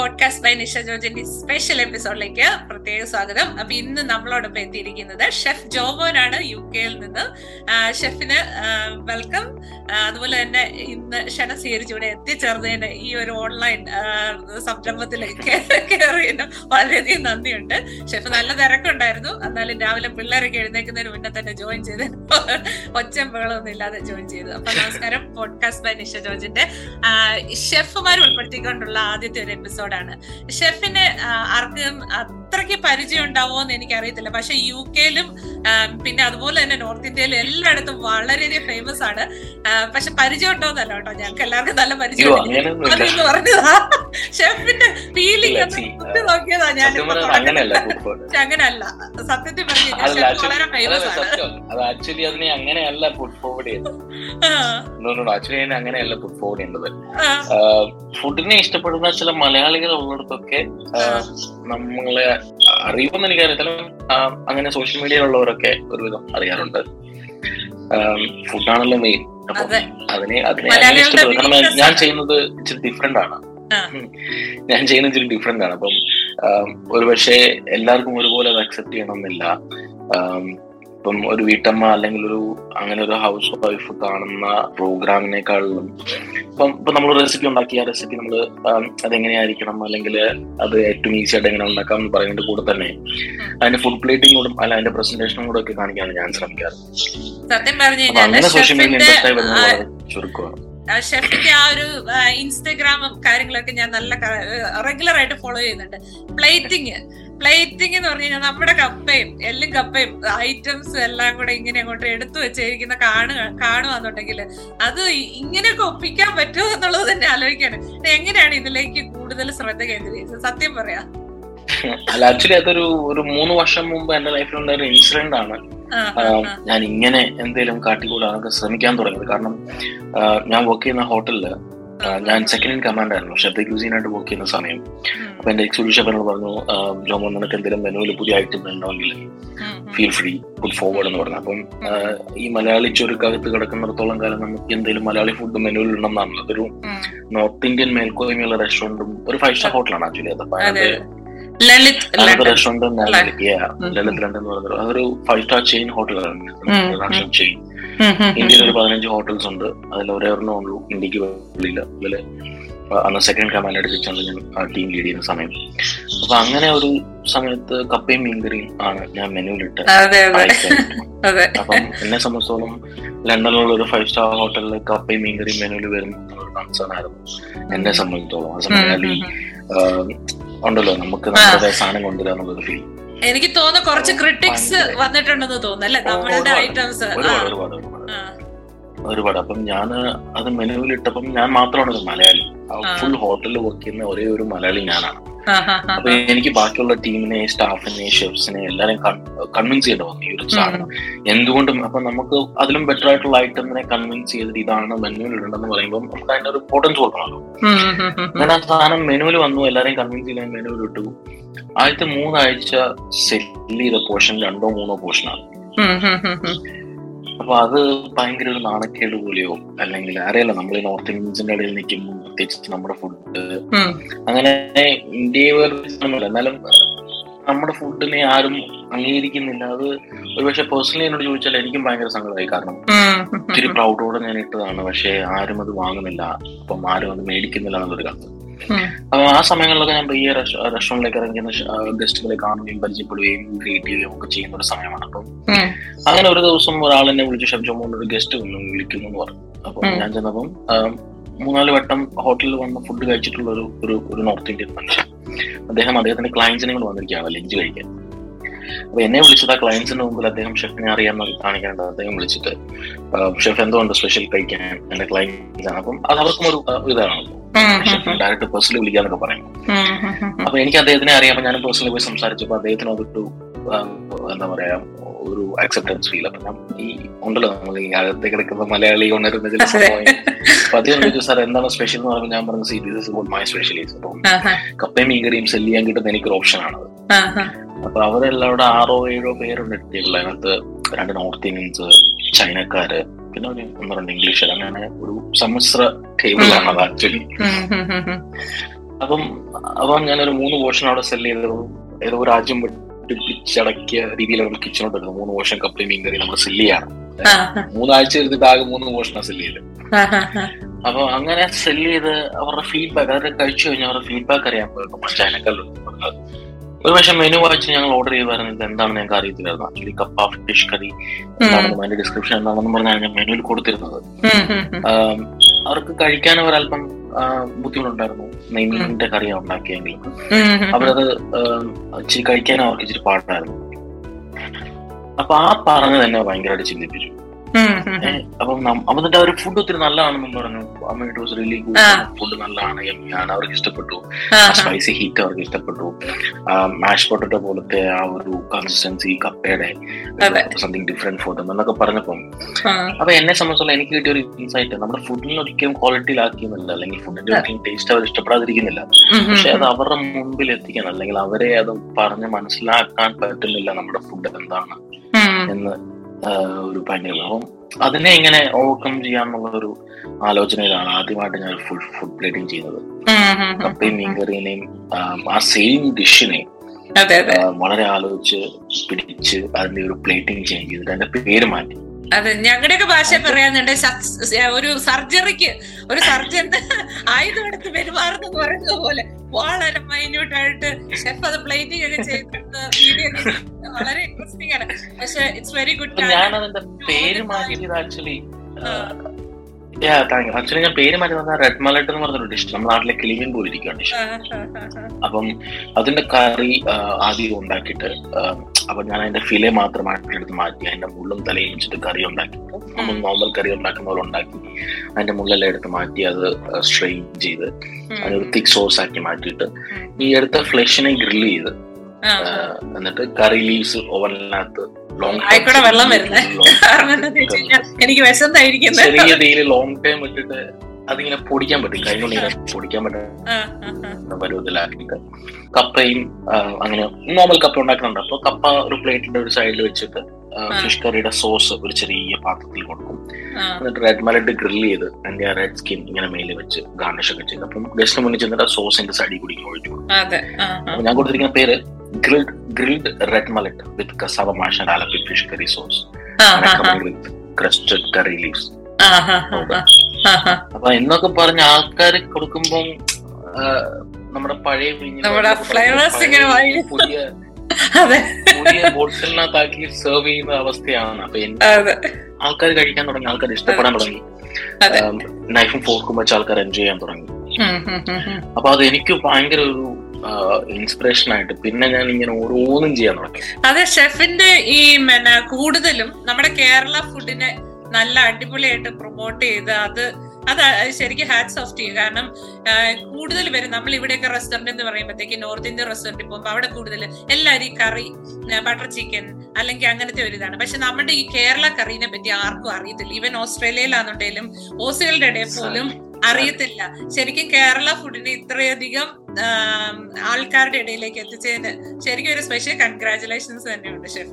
Podcast by Nisha ജോർജിന്റെ special എപ്പിസോഡിലേക്ക് പ്രത്യേക സ്വാഗതം അപ്പൊ ഇന്ന് നമ്മളോടൊപ്പം എത്തിയിരിക്കുന്നത് ഷെഫ് ജോമോനാണ് യു കെയിൽ നിന്ന് ഷെഫിന് വെൽക്കം അതുപോലെ തന്നെ ഇന്ന് ക്ഷണ സ്വീകരിച്ച് ഇവിടെ എത്തിച്ചേർന്നതിന് ഈ ഒരു ഓൺലൈൻ സംരംഭത്തിലേക്ക് കയറിയതിന് വളരെയധികം നന്ദിയുണ്ട് ഷെഫ് നല്ല തിരക്കുണ്ടായിരുന്നു എന്നാലും രാവിലെ പിള്ളേരൊക്കെ എഴുന്നേക്കുന്നതിന് മുന്നേ തന്നെ ജോയിൻ ചെയ്ത് ഒച്ചയും ബഹളമൊന്നും ഇല്ലാതെ ജോയിൻ ചെയ്തു അപ്പൊ നമസ്കാരം പോഡ്കാസ്റ്റ് ബൈ നിഷ ജോർജിന്റെ ഷെഫുമാർ ഉൾപ്പെടുത്തിക്കൊണ്ടുള്ള ആദ്യത്തെ ഒരു എപ്പിസോഡാണ് ഷെഫിന് ആർക്കും അത്രയ്ക്ക് പരിചയം ഉണ്ടാവുമോ എന്ന് എനിക്കറിയത്തില്ല പക്ഷെ യു കെയിലും പിന്നെ അതുപോലെ തന്നെ നോർത്ത് ഇന്ത്യയിലും എല്ലായിടത്തും വളരെയധികം ഫേമസ് ആണ് പക്ഷെ പരിചയം ഉണ്ടോന്നല്ല കേട്ടോ ഞങ്ങൾക്ക് എല്ലാവർക്കും നല്ല പരിചയം പറഞ്ഞതാ ഷെഫിന്റെ ഫീലിംഗ് ഒന്ന് നോക്കിയതാ ഞാൻ അങ്ങനെയല്ല സത്യത്തിൽ പറഞ്ഞു വളരെ ഫേമസ് ആണ് ആക്ച്വലി അതിനെ അങ്ങനെയല്ല ഫുഡ് ഫോർവേഡ് ചെയ്യുന്നത് ആക്ച്വലി അതിനെ അങ്ങനെയല്ല ഫുഡ് ഫോർവേഡ് ചെയ്യേണ്ടത് ഫുഡിനെ ഇഷ്ടപ്പെടുന്ന ചില മലയാളികൾ ഉള്ളിടത്തൊക്കെ നമ്മളെ അറിയുമെന്ന് എനിക്കറിയത്തില്ല അങ്ങനെ സോഷ്യൽ മീഡിയയിലുള്ളവരൊക്കെ ഒരുവിധം അറിയാറുണ്ട് ഫുഡാണല്ലോ മെയിൻ അപ്പൊ അതിനെ അതിനെ ഇഷ്ടപ്പെടും കാരണം ഞാൻ ചെയ്യുന്നത് ഇച്ചിരി ഡിഫറെന്റ് ആണ് ഞാൻ ചെയ്യുന്നത് ഇച്ചിരി ഡിഫറെന്റ് ആണ് അപ്പം ഒരുപക്ഷെ എല്ലാവർക്കും ഒരുപോലെ അത് അക്സെപ്റ്റ് ചെയ്യണമെന്നില്ല ഇപ്പം ഒരു വീട്ടമ്മ അല്ലെങ്കിൽ ഒരു അങ്ങനെ ഒരു ഹൗസ് വൈഫ് കാണുന്ന പ്രോഗ്രാമിനേക്കാളും ഇപ്പം ഇപ്പൊ നമ്മൾ റെസിപ്പി ഉണ്ടാക്കി ആ റെസിപ്പി നമ്മൾ അതെങ്ങനെയായിരിക്കണം അല്ലെങ്കിൽ അത് ഏറ്റവും ഈസി ആയിട്ട് എങ്ങനെ ഉണ്ടാക്കാം എന്ന് പറയുന്നതിന്റെ കൂടെ തന്നെ അതിന്റെ ഫുഡ് പ്ലേറ്റിംഗോടും അല്ല അതിന്റെ പ്രസന്റേഷനും കൂടെ ഒക്കെ കാണിക്കാണ് ഞാൻ ശ്രമിക്കാറ് സത്യം പറഞ്ഞു അങ്ങനെ സോഷ്യൽ മീഡിയ ഇൻട്രസ്റ്റ് ആയി വരുന്നത് ചുരുക്കമാണ് ഷെഫിന്റെ ആ ഒരു ഇൻസ്റ്റഗ്രാമും കാര്യങ്ങളൊക്കെ ഞാൻ നല്ല റെഗുലർ ആയിട്ട് ഫോളോ ചെയ്യുന്നുണ്ട് പ്ലേറ്റിംഗ് പ്ലേറ്റിംഗ് എന്ന് പറഞ്ഞു കഴിഞ്ഞാൽ നമ്മുടെ കപ്പയും എല്ലും കപ്പയും ഐറ്റംസും എല്ലാം കൂടെ ഇങ്ങനെ അങ്ങോട്ട് എടുത്തു വെച്ചിരിക്കുന്ന കാണുക കാണുവാന്നുണ്ടെങ്കിൽ അത് ഇങ്ങനെയൊക്കെ ഒപ്പിക്കാൻ പറ്റുമോ എന്നുള്ളത് തന്നെ ആലോചിക്കാണ് എങ്ങനെയാണ് ഇതിലേക്ക് കൂടുതൽ ശ്രദ്ധ കേന്ദ്രീകരിച്ചത് സത്യം പറയാ അല്ല ആക്ച്വലി അതൊരു ഒരു മൂന്ന് വർഷം മുമ്പ് എന്റെ ലൈഫിൽ ഉണ്ടായ ഒരു ഇൻസിഡന്റ് ആണ് ഞാൻ ഇങ്ങനെ എന്തെങ്കിലും കാട്ടിക്കൂടാനൊക്കെ ശ്രമിക്കാൻ തുടങ്ങിയത് കാരണം ഞാൻ വർക്ക് ചെയ്യുന്ന ഹോട്ടലില് ഞാൻ സെക്കൻഡ് ഇൻ കമാൻഡ് ആയിരുന്നു ഷെഫ് ക്യൂസീനായിട്ട് വർക്ക് ചെയ്യുന്ന സമയം അപ്പൊ എന്റെ എക്സിക്യൂട്ടീവ് ഷെഫ് എന്നോട് പറഞ്ഞു ജോമോ നിനക്ക് എന്തെങ്കിലും മെനുവിൽ പുതിയ ഐറ്റം ഉണ്ടെങ്കിൽ ഫീൽ ഫ്രീ പുട്ട് ഫോർവേഡ് എന്ന് പറഞ്ഞു അപ്പം ഈ മലയാളി ചുരുക്കകത്ത് കിടക്കുന്നിടത്തോളം കാലം നമുക്ക് എന്തെങ്കിലും മലയാളി ഫുഡ് മെനുവിൽ ഉണ്ടെന്നാണല്ലോ അതൊരു നോർത്ത് ഇന്ത്യൻ മേൽക്കോയ്മയുള്ള റെസ്റ്റോറന്റും ഒരു ഫൈവ് സ്റ്റാർ ഹോട്ടലാണ് ആക്ച്വലി അത് അപ്പൊ അതിന്റെ റെസ്റ്റോറന്റ് ലളിത് ലണ്ടൻ എന്ന് പറഞ്ഞത് അതൊരു ഫൈവ് സ്റ്റാർ ചെയിൻ ഹോട്ടലാണ് ഇന്റർനാഷണൽ ചെയിൻ ഇന്ത്യയിൽ ഒരു പതിനഞ്ച് ഹോട്ടൽസ് ഉണ്ട് അതിൽ ഒരേറെണ്ണേ ഉള്ളൂ ഇന്ത്യക്ക് വെളിയില്ല ഇതില് അന്ന് സെക്കൻഡ് കമാൻഡ് എടുപ്പിച്ചാണ് ഞാൻ ടീം ലീഡ് ചെയ്യുന്ന സമയം അപ്പൊ അങ്ങനെ ഒരു സമയത്ത് കപ്പയും മീൻകറിയും ആണ് ഞാൻ മെനുവിലിട്ട് അപ്പം എന്നെ സംബന്ധിച്ചോളം ലണ്ടനിലുള്ള ഒരു ഫൈവ് സ്റ്റാർ ഹോട്ടലിൽ കപ്പയും മീൻകറിയും മെനുവിൽ വരും ഒരു കൺസേൺ ആയിരുന്നു എന്നെ സംബന്ധിച്ചോളം ആ സമയത്ത് ഉണ്ടല്ലോ നമുക്ക് നമ്മുടെ സാധനം കൊണ്ടുവരിക എന്നുള്ളൊരു ഫീൽ എനിക്ക് തോന്നുന്നു കുറച്ച് ക്രിട്ടിക്സ് വന്നിട്ടുണ്ടെന്ന് തോന്നുന്നു അല്ലെ നമ്മളുടെ ഐറ്റംസ് ഒരുപാട് ഒരുപാട് ഒരുപാട് അപ്പം ഞാൻ അത് മെനുവിലിട്ടപ്പം ഞാൻ മാത്രമാണ് ഒരു മലയാളി ഫുൾ ഹോട്ടലിൽ വർക്ക് ചെയ്യുന്ന ഒരേ ഒരു മലയാളി ഞാനാണ് അപ്പൊ എനിക്ക് ബാക്കിയുള്ള ടീമിനെ സ്റ്റാഫിനെ ഷെഫ്സിനെ എല്ലാരെയും കൺവിൻസ് ചെയ്യേണ്ടി വന്നു ഈ ഒരു സാധനം എന്തുകൊണ്ടും അപ്പൊ നമുക്ക് അതിലും ബെറ്റർ ആയിട്ടുള്ള ഐറ്റമിനെ കൺവിൻസ് ചെയ്തിട്ട് ഇതാണ് മെനുവിൽ ഇടണ്ടെന്ന് പറയുമ്പോൾ നമുക്ക് അതിന്റെ ഒരു ഇമ്പോർട്ടൻസ് കൊടുക്കണമല്ലോ അങ്ങനെ ആ സാധനം മെനുവിൽ വന്നു എല്ലാരെയും കൺവിൻസ് ചെയ്യാൻ മെനുവിൽ ഇട്ടു ആദ്യത്തെ മൂന്നാഴ്ച സെല് ചെയ്ത പോർഷൻ രണ്ടോ മൂന്നോ പോർഷനാണ് അപ്പൊ അത് ഭയങ്കര ഒരു നാണക്കേട് പോലെയോ അല്ലെങ്കിൽ അറിയാലോ നമ്മൾ നോർത്ത് ഇന്ത്യൻസിന്റെ ഇടയിൽ നിൽക്കുമ്പോൾ പ്രത്യേകിച്ച് നമ്മുടെ ഫുഡ് അങ്ങനെ ഇന്ത്യയെ എന്നാലും നമ്മുടെ ഫുഡിനെ ആരും അംഗീകരിക്കുന്നില്ല അത് ഒരുപക്ഷെ പേഴ്സണലി എന്നോട് ചോദിച്ചാൽ എനിക്കും ഭയങ്കര സങ്കടമായി കാരണം ഇത്തിരി പ്രൗഡോടെ ഞാൻ ഇട്ടതാണ് പക്ഷെ ആരും അത് വാങ്ങുന്നില്ല അപ്പം ആരും അത് മേടിക്കുന്നില്ല എന്നുള്ളൊരു കാലത്ത് അപ്പൊ ആ സമയങ്ങളിലൊക്കെ ഞാൻ ഈ റെസ്റ്റോറൻറ്റിലേക്ക് ഇറങ്ങുന്ന ഗസ്റ്റുകളെ കാണുകയും പരിചയപ്പെടുകയും ഗ്രീറ്റ് ചെയ്യുകയും ഒക്കെ ചെയ്യുന്ന ഒരു സമയമാണ് അപ്പം അങ്ങനെ ഒരു ദിവസം ഒരാൾ എന്നെ വിളിച്ചു ഷബ് ജോമോണ്ട് ഒരു ഗസ്റ്റ് വന്നു വിളിക്കുന്നു എന്ന് പറഞ്ഞു അപ്പൊ ഞാൻ ചെന്നപ്പം മൂന്നാല് വട്ടം ഹോട്ടലിൽ വന്ന് ഫുഡ് കഴിച്ചിട്ടുള്ള ഒരു ഒരു ഒരു നോർത്ത് ഇന്ത്യൻ മനുഷ്യൻ അദ്ദേഹം അദ്ദേഹത്തിന്റെ ക്ലയൻസിനെ കൊണ്ട് വന്നിരിക്കുകയാണ് ലഞ്ച് കഴിക്കാൻ അപ്പൊ എന്നെ വിളിച്ചത് ആ ക്ലയൻസിന്റെ മുമ്പിൽ അദ്ദേഹം ഷെഫിനെ അറിയാമെന്ന് കാണിക്കാനുണ്ട് അദ്ദേഹം വിളിച്ചിട്ട് ഷെഫ് എന്തുകൊണ്ട് സ്പെഷ്യൽ കഴിക്കാൻ എന്റെ ക്ലയൻസ് ആണ് അപ്പം അത് അവർക്കും ഒരു ഇതാണല്ലോ ഡയറക്റ്റ് പേഴ്സണലി വിളിക്കാന്നൊക്കെ പറയും അപ്പൊ എനിക്ക് അദ്ദേഹത്തിനെ അറിയാം അപ്പൊ ഞാൻ പേഴ്സണലി പോയി സംസാരിച്ചപ്പോ അദ്ദേഹത്തിന് അതൊരു എന്താ പറയാ ഒരു അക്സെപ്റ്റൻസ് ഫീൽ അപ്പൊ ഞാൻ ഈ ഉണ്ടല്ലോ നമ്മൾ ഈ അകത്തെ കിടക്കുന്ന മലയാളി ഉണരുന്ന ചില സമയം അപ്പൊ അദ്ദേഹം ചോദിച്ചു സാർ എന്താണ് സ്പെഷ്യൽ എന്ന് പറയുമ്പോൾ ഞാൻ പറഞ്ഞു see this is my specialise appam കപ്പയും മീൻകറിയും സെല് ചെയ്യാൻ കിട്ടുന്ന എനിക്കൊരു ഓപ്ഷൻ ആണത് അപ്പൊ അവരെല്ലാവരുടെ ആറോ ഏഴോ പേരുണ്ട് ടേബിൾ അതിനകത്ത് രണ്ട് നോർത്ത് ഇന്ത്യൻസ് ചൈനക്കാര് പിന്നെ ഒരു ഒന്ന് രണ്ട് ഇംഗ്ലീഷ് അങ്ങനെ ഒരു സമ്മിശ്ര ടേബിളാണ് അത് ആക്ച്വലി അപ്പം അപ്പം ഞാനൊരു മൂന്ന് പോർഷൻ അവിടെ സെല് ചെയ്തത് ഏതോ രാജ്യം വിട്ട് പിടിച്ചടക്കിയ രീതിയിലാണ് കിച്ചണോട്ട് എടുക്കുന്നത് മൂന്ന് പോർഷൻ കപ്പയും മീൻ കറി നമ്മൾ സെല് ചെയ്യണം മൂന്നാഴ്ച എടുത്തിട്ട് ആകെ മൂന്ന് പോർഷനാണ് സെല് ചെയ്തത് അപ്പൊ അങ്ങനെ സെല് ചെയ്ത് അവരുടെ ഫീഡ്ബാക്ക് അവരുടെ കഴിച്ചു കഴിഞ്ഞാൽ അവരുടെ ഫീഡ്ബാക്ക് അറിയാൻ പോയപ്പോൾ ചൈനക്കാരിലും പറഞ്ഞത് ഒരു പക്ഷെ മെനു വായിച്ച് ഞങ്ങൾ ഓർഡർ ചെയ്ത് പറയുന്നത് എന്താണെന്ന് ഞങ്ങൾക്ക് അറിയത്തില്ലായിരുന്നു ആക്ച്വലി കപ്പ ഫിഷ് കറി എന്താണെന്നും അതിന്റെ ഡിസ്ക്രിപ്ഷൻ എന്താണെന്ന് പറഞ്ഞാണ് ഞാൻ മെനുവിൽ കൊടുത്തിരുന്നത് ആം, അവർക്ക് കഴിക്കാൻ ഒരല്പം ആ, ബുദ്ധിമുട്ടുണ്ടായിരുന്നു നെയ്മീനിന്റെ കറിയാണ് ഉണ്ടാക്കിയെങ്കിലും അവരത് ആം, ഇച്ചിരി കഴിക്കാൻ അവർക്ക് ഇച്ചിരി പാടായിരുന്നു അപ്പൊ ആ പറഞ്ഞത് എന്നെ ഭയങ്കരമായിട്ട് ചിന്തിപ്പിച്ചു ഏഹ് അപ്പം നം- അപ്പം എന്നിട്ട് അവർ ഫുഡ് ഒത്തിരി നല്ലതാണെന്നും പറഞ്ഞു അമ്മ it was really good ah. Food നല്ലതാണ് യമ്മിയാണ് അവർക്ക് ഇഷ്ടപ്പെട്ടു സ്പൈസി ഹീറ്റ് അവർക്ക് ഇഷ്ടപ്പെട്ടു മാഷ് പൊട്ടറ്റോ പോലത്തെ ആ ഒരു കൺസിസ്റ്റൻസി കപ്പയുടെ അതെ. സംതിങ് ഡിഫറെന്റ് ഫുഡ് എന്നൊക്കെ പറഞ്ഞപ്പം അപ്പൊ എന്നെ സംബന്ധിച്ചുള്ള എനിക്ക് കിട്ടിയ ഒരു ഇൻസൈറ്റ് നമ്മുടെ ഫുഡിന് ഒരിക്കലും ക്വാളിറ്റിയിലാക്കിയെന്നില്ല അല്ലെങ്കിൽ ഫുഡിന്റെ ഒരിക്കലും ടേസ്റ്റ് അവർ ഇഷ്ടപ്പെടാതിരിക്കുന്നില്ല പക്ഷെ അത് അവരുടെ മുമ്പിൽ എത്തിക്കണം അല്ലെങ്കിൽ അവരെ അത് പറഞ്ഞ് മനസ്സിലാക്കാൻ പറ്റുന്നില്ല നമ്മുടെ ഫുഡ് എന്താണ് എന്ന് ആ, ഒരു ഭയങ്കര അപ്പം അതിനെ എങ്ങനെ ഓവർകം ചെയ്യാന്നുള്ള ഒരു ആലോചനയിലാണ് ആദ്യമായിട്ട് ഞാൻ ഫുഡ് ഫുഡ് പ്ലേറ്റിംഗ് ചെയ്യുന്നത് കപ്പയും മീൻകറിനെയും ആ സെയിം ഡിഷിനെയും അതെ അതെ വളരെ ആലോചിച്ച് പിടിച്ച് അതിന്റെ ഒരു പ്ലേറ്റിംഗ് ചേഞ്ച് ചെയ്തിട്ട് അതിന്റെ പേര് മാറ്റി അതെ ഞങ്ങളുടെയൊക്കെ ഭാഷ പറയാന്നുണ്ട് സക്സ്- ഒരു സർജറിക്ക് ഒരു സർജൻ ആയുധം എടുത്ത് പെരുമാറുന്നു പറയുന്നത് പോലെ വളരെ മൈന്യൂട്ട് ആയിട്ട് ഷെഫ് അത് പ്ലേറ്റിംഗ് ഒക്കെ ചെയ്തിരുന്ന വീഡിയോ വളരെ ഇൻട്രസ്റ്റിംഗ് ആണ് പക്ഷെ ഇറ്റ്സ് വെരി ഗുഡ് അപ്പൊ ഞാൻ അതിന്റെ പേര് മാറ്റിയത് ആക്ച്വലി ആക്ച്വലി ഞാൻ പേര് മാറ്റുന്നത് റെഡ് മലട്ട് എന്ന് പറഞ്ഞൊരു ഡിഷ് നമ്മുടെ നാട്ടിലെ കിളിമീൻ പോലെ ഇരിക്കുകയാണ് ഡിഷ് അപ്പം അതിന്റെ കറി ആ, ആദ്യം ഉണ്ടാക്കിയിട്ട് ആ, അപ്പൊ ഞാൻ അതിന്റെ ഫിലെ മാത്രമായിട്ട് എടുത്ത് മാറ്റി അതിന്റെ മുള്ളും തലയും വെച്ചിട്ട് കറി ഉണ്ടാക്കിയിട്ട് നമ്മൾ നോർമൽ കറി ഉണ്ടാക്കുന്ന പോലെ ഉണ്ടാക്കി അതിന്റെ മുള്ളെല്ലാം എടുത്ത് മാറ്റി അത് സ്ട്രെയിൻ ചെയ്ത് അതിനൊരു തിക് സോസ് ആക്കി മാറ്റിയിട്ട് ഈ എടുത്ത ഫ്ലഷിനെ ഗ്രില്ല് ചെയ്ത് ആ, എന്നിട്ട് കറി ലീവ്സ് ഓവനിനകത്ത് ലോങ് ആയിക്കൂടെ വെള്ളം വരുന്നേ കാരണം എന്താന്ന് വെച്ച് കഴിഞ്ഞാൽ എനിക്ക് വിശന്നായിരിക്കുന്നത് ചെറിയ തീയിൽ ലോങ് ടൈം ഇട്ടിട്ട് അതിങ്ങനെ പൊടിക്കാൻ പറ്റും കൈ കൊണ്ട് ഇങ്ങനെ പൊടിക്കാൻ പറ്റുന്ന പരുവത്തിലാക്കിയിട്ട് കപ്പയും ആ, അങ്ങനെ നോർമൽ കപ്പ ഉണ്ടാക്കുന്നുണ്ട് അപ്പൊ കപ്പ ഒരു പ്ലേറ്റിന്റെ ഒരു സൈഡിൽ വെച്ചിട്ട് ഫിഷ് കറിയുടെ സോസ് ഒരു ചെറിയ പാത്രത്തിൽ കൊടുക്കും എന്നിട്ട് റെഡ് മലറ്റ് ഗ്രില്ല് ചെയ്ത് അതിന്റെ ആ റെഡ് സ്കിൻ ഇങ്ങനെ മേലെ വെച്ച് ഗാർണിഷ് ഒക്കെ ചെയ്ത് അപ്പം ഗസ്റ്റ് മുന്നിൽ ചെന്നിട്ട് ആ സോസിന്റെ സൈഡിൽ കൂടി ഇങ്ങനെ ഒഴിച്ചു കൊടുക്കും അതെ ആ, ആ. അപ്പൊ ഞാൻ കൊടുത്തിരിക്കുന്ന പേര് grilled grilled red mullet with cassava mash and Alleppey fish curry sauce ah, ah, ആ. വിത്ത് ക്രസ്റ്റഡ് കറി ലീവ്സ് ആ, ആ, ആ, ആ, ആ. അപ്പൊ എന്നൊക്കെ പറഞ്ഞ ആൾക്കാർ കൊടുക്കുമ്പം ആ, നമ്മുടെ പഴയ മീനിന്റെ നമ്മുടെ flavors പഴയ ഇങ്ങനെ വായിൽ. പുതിയ അതെ പുതിയ ബോട്ടിലിനകത്താക്കി സെർവ് ചെയ്യുന്ന അവസ്ഥയാണ് അപ്പൊ അതെ ആൾക്കാർ കഴിക്കാൻ തുടങ്ങി ആൾക്കാർ ഇഷ്ടപ്പെടാൻ തുടങ്ങി അതെ. നൈഫും ഫോർക്കും വെച്ച് ആൾക്കാർ എൻജോയ് ചെയ്യാൻ തുടങ്ങി ഉം, ഉം, ഉം, ഉം. അപ്പൊ അത് എനിക്ക് ഭയങ്കര ഒരു ഇൻസ്പിറേഷൻ ആയിട്ട് പിന്നെ ഞാൻ ഇങ്ങനെ ഓരോന്നും ചെയ്യാൻ തുടങ്ങി അതെ ഷെഫിന്റെ ഈ പിന്നെ കൂടുതലും നമ്മുടെ കേരള ഫുഡിനെ നല്ല അടിപൊളിയായിട്ട് പ്രൊമോട്ട് ചെയ്ത് അത് അത് ശരിക്കും ഹാറ്റ്സ് ഓഫ് ചെയ്യും കാരണം കൂടുതൽ പേര് നമ്മൾ ഇവിടെയൊക്കെ റെസ്റ്റോറന്റ് എന്ന് പറയുമ്പോഴത്തേക്ക് നോർത്ത് ഇന്ത്യൻ റെസ്റ്റോറന്റിൽ പോകുമ്പോൾ അവിടെ കൂടുതൽ എല്ലാവരും ഈ കറി ബട്ടർ ചിക്കൻ അല്ലെങ്കിൽ അങ്ങനത്തെ ഒരു ഇതാണ് പക്ഷെ നമ്മുടെ ഈ കേരള കറീനെ പറ്റി ആർക്കും അറിയത്തില്ല ഈവൻ ഓസ്ട്രേലിയയിലാണെന്നുണ്ടെങ്കിലും ഓസികളുടെ ഇടയിൽ പോലും അറിയത്തില്ല ശരിക്കും കേരള ഫുഡിനെ ഇത്രയധികം ആം, ആൾക്കാരുടെ ഇടയിലേക്ക് എത്തിച്ചതിന് ശരിക്കും ഒരു സ്പെഷ്യൽ കൺഗ്രാചുലേഷൻസ് തന്നെയുണ്ട് ഷെഫ്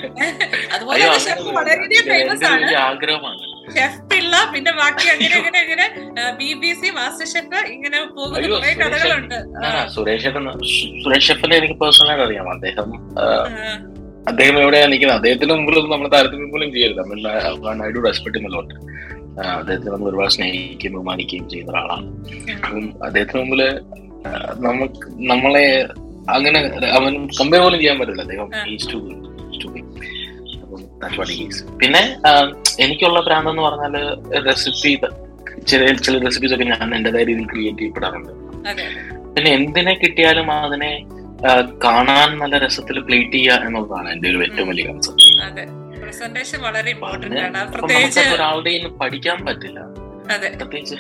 അതുപോലെ അയ്യോ തന്നെ ഷെഫ് വളരെ അങ്ങനെ ഫേമസ് എന്റെ ആണ് വലിയ ആഗ്രഹമാണ് ഷെഫ് പിള്ള പിന്നെ ബാക്കി അങ്ങനെ അങ്ങനെ അങ്ങനെ B B C master chef ഇങ്ങനെ പോകുന്ന അയ്യോ, കുറെ സുരേഷ് കഥകളുണ്ട് ആ, സുരേഷ് ഏട്ടൻ സുരേഷ് ഷെഫിനെ എനിക്ക് പേഴ്സണലായിട്ട് അറിയാം അദ്ദേഹം ആ, ആ, അദ്ദേഹം എവിടെയാ നിൽക്കുന്നത് അദ്ദേഹത്തിന് മുമ്പിലൊന്നും നമ്മൾ താരതമ്യം പോലും ചെയ്യരുത് നമ്മൾ ഐ ഡു റെസ്പെക്ട് എന്നുള്ളതുകൊണ്ട് അദ്ദേഹത്തെ നമ്മൾ ഒരുപാട് സ്നേഹിക്കുകയും ബഹുമാനിക്കുകയും ചെയ്യുന്ന ഒരാളാണ് അപ്പം അദ്ദേഹത്തിന് മുമ്പില് ആ, നമുക്ക് നമ്മളെ അങ്ങനെ അവൻ കമ്പയർ പോലും ചെയ്യാൻ പറ്റില്ല അദ്ദേഹം ആ. ഈസ് ടു ടു ബി അപ്പം that's what he is. പിന്നെ ആ, എനിക്കുള്ള ഭ്രാന്ത് എന്ന് പറഞ്ഞാല് റെസിപ്പി ചില ചില റെസിപ്പീസ് ഒക്കെ ഞാൻ എന്റേതായ രീതിയിൽ ക്രിയേറ്റ് ചെയ്യപ്പെടാറുണ്ട് അതെ പിന്നെ എന്തിനെ കിട്ടിയാലും അതിനെ ആ, കാണാൻ നല്ല രസത്തിൽ പ്ലേറ്റ് ചെയ്യുക എന്നുള്ളതാണ് എന്റെ ഒരു ഏറ്റവും വലിയ കൺസെപ്റ്റ് അതെ പ്രസന്റേഷൻ വളരെ ഇമ്പോർട്ടന്റ് ആണ് അപ്പൊ പ്രത്യേകിച്ച് നമുക്ക് ഒരാളുടെ കയ്യിൽ നിന്ന് പഠിക്കാൻ പറ്റില്ല അതെ പ്രത്യേകിച്ച്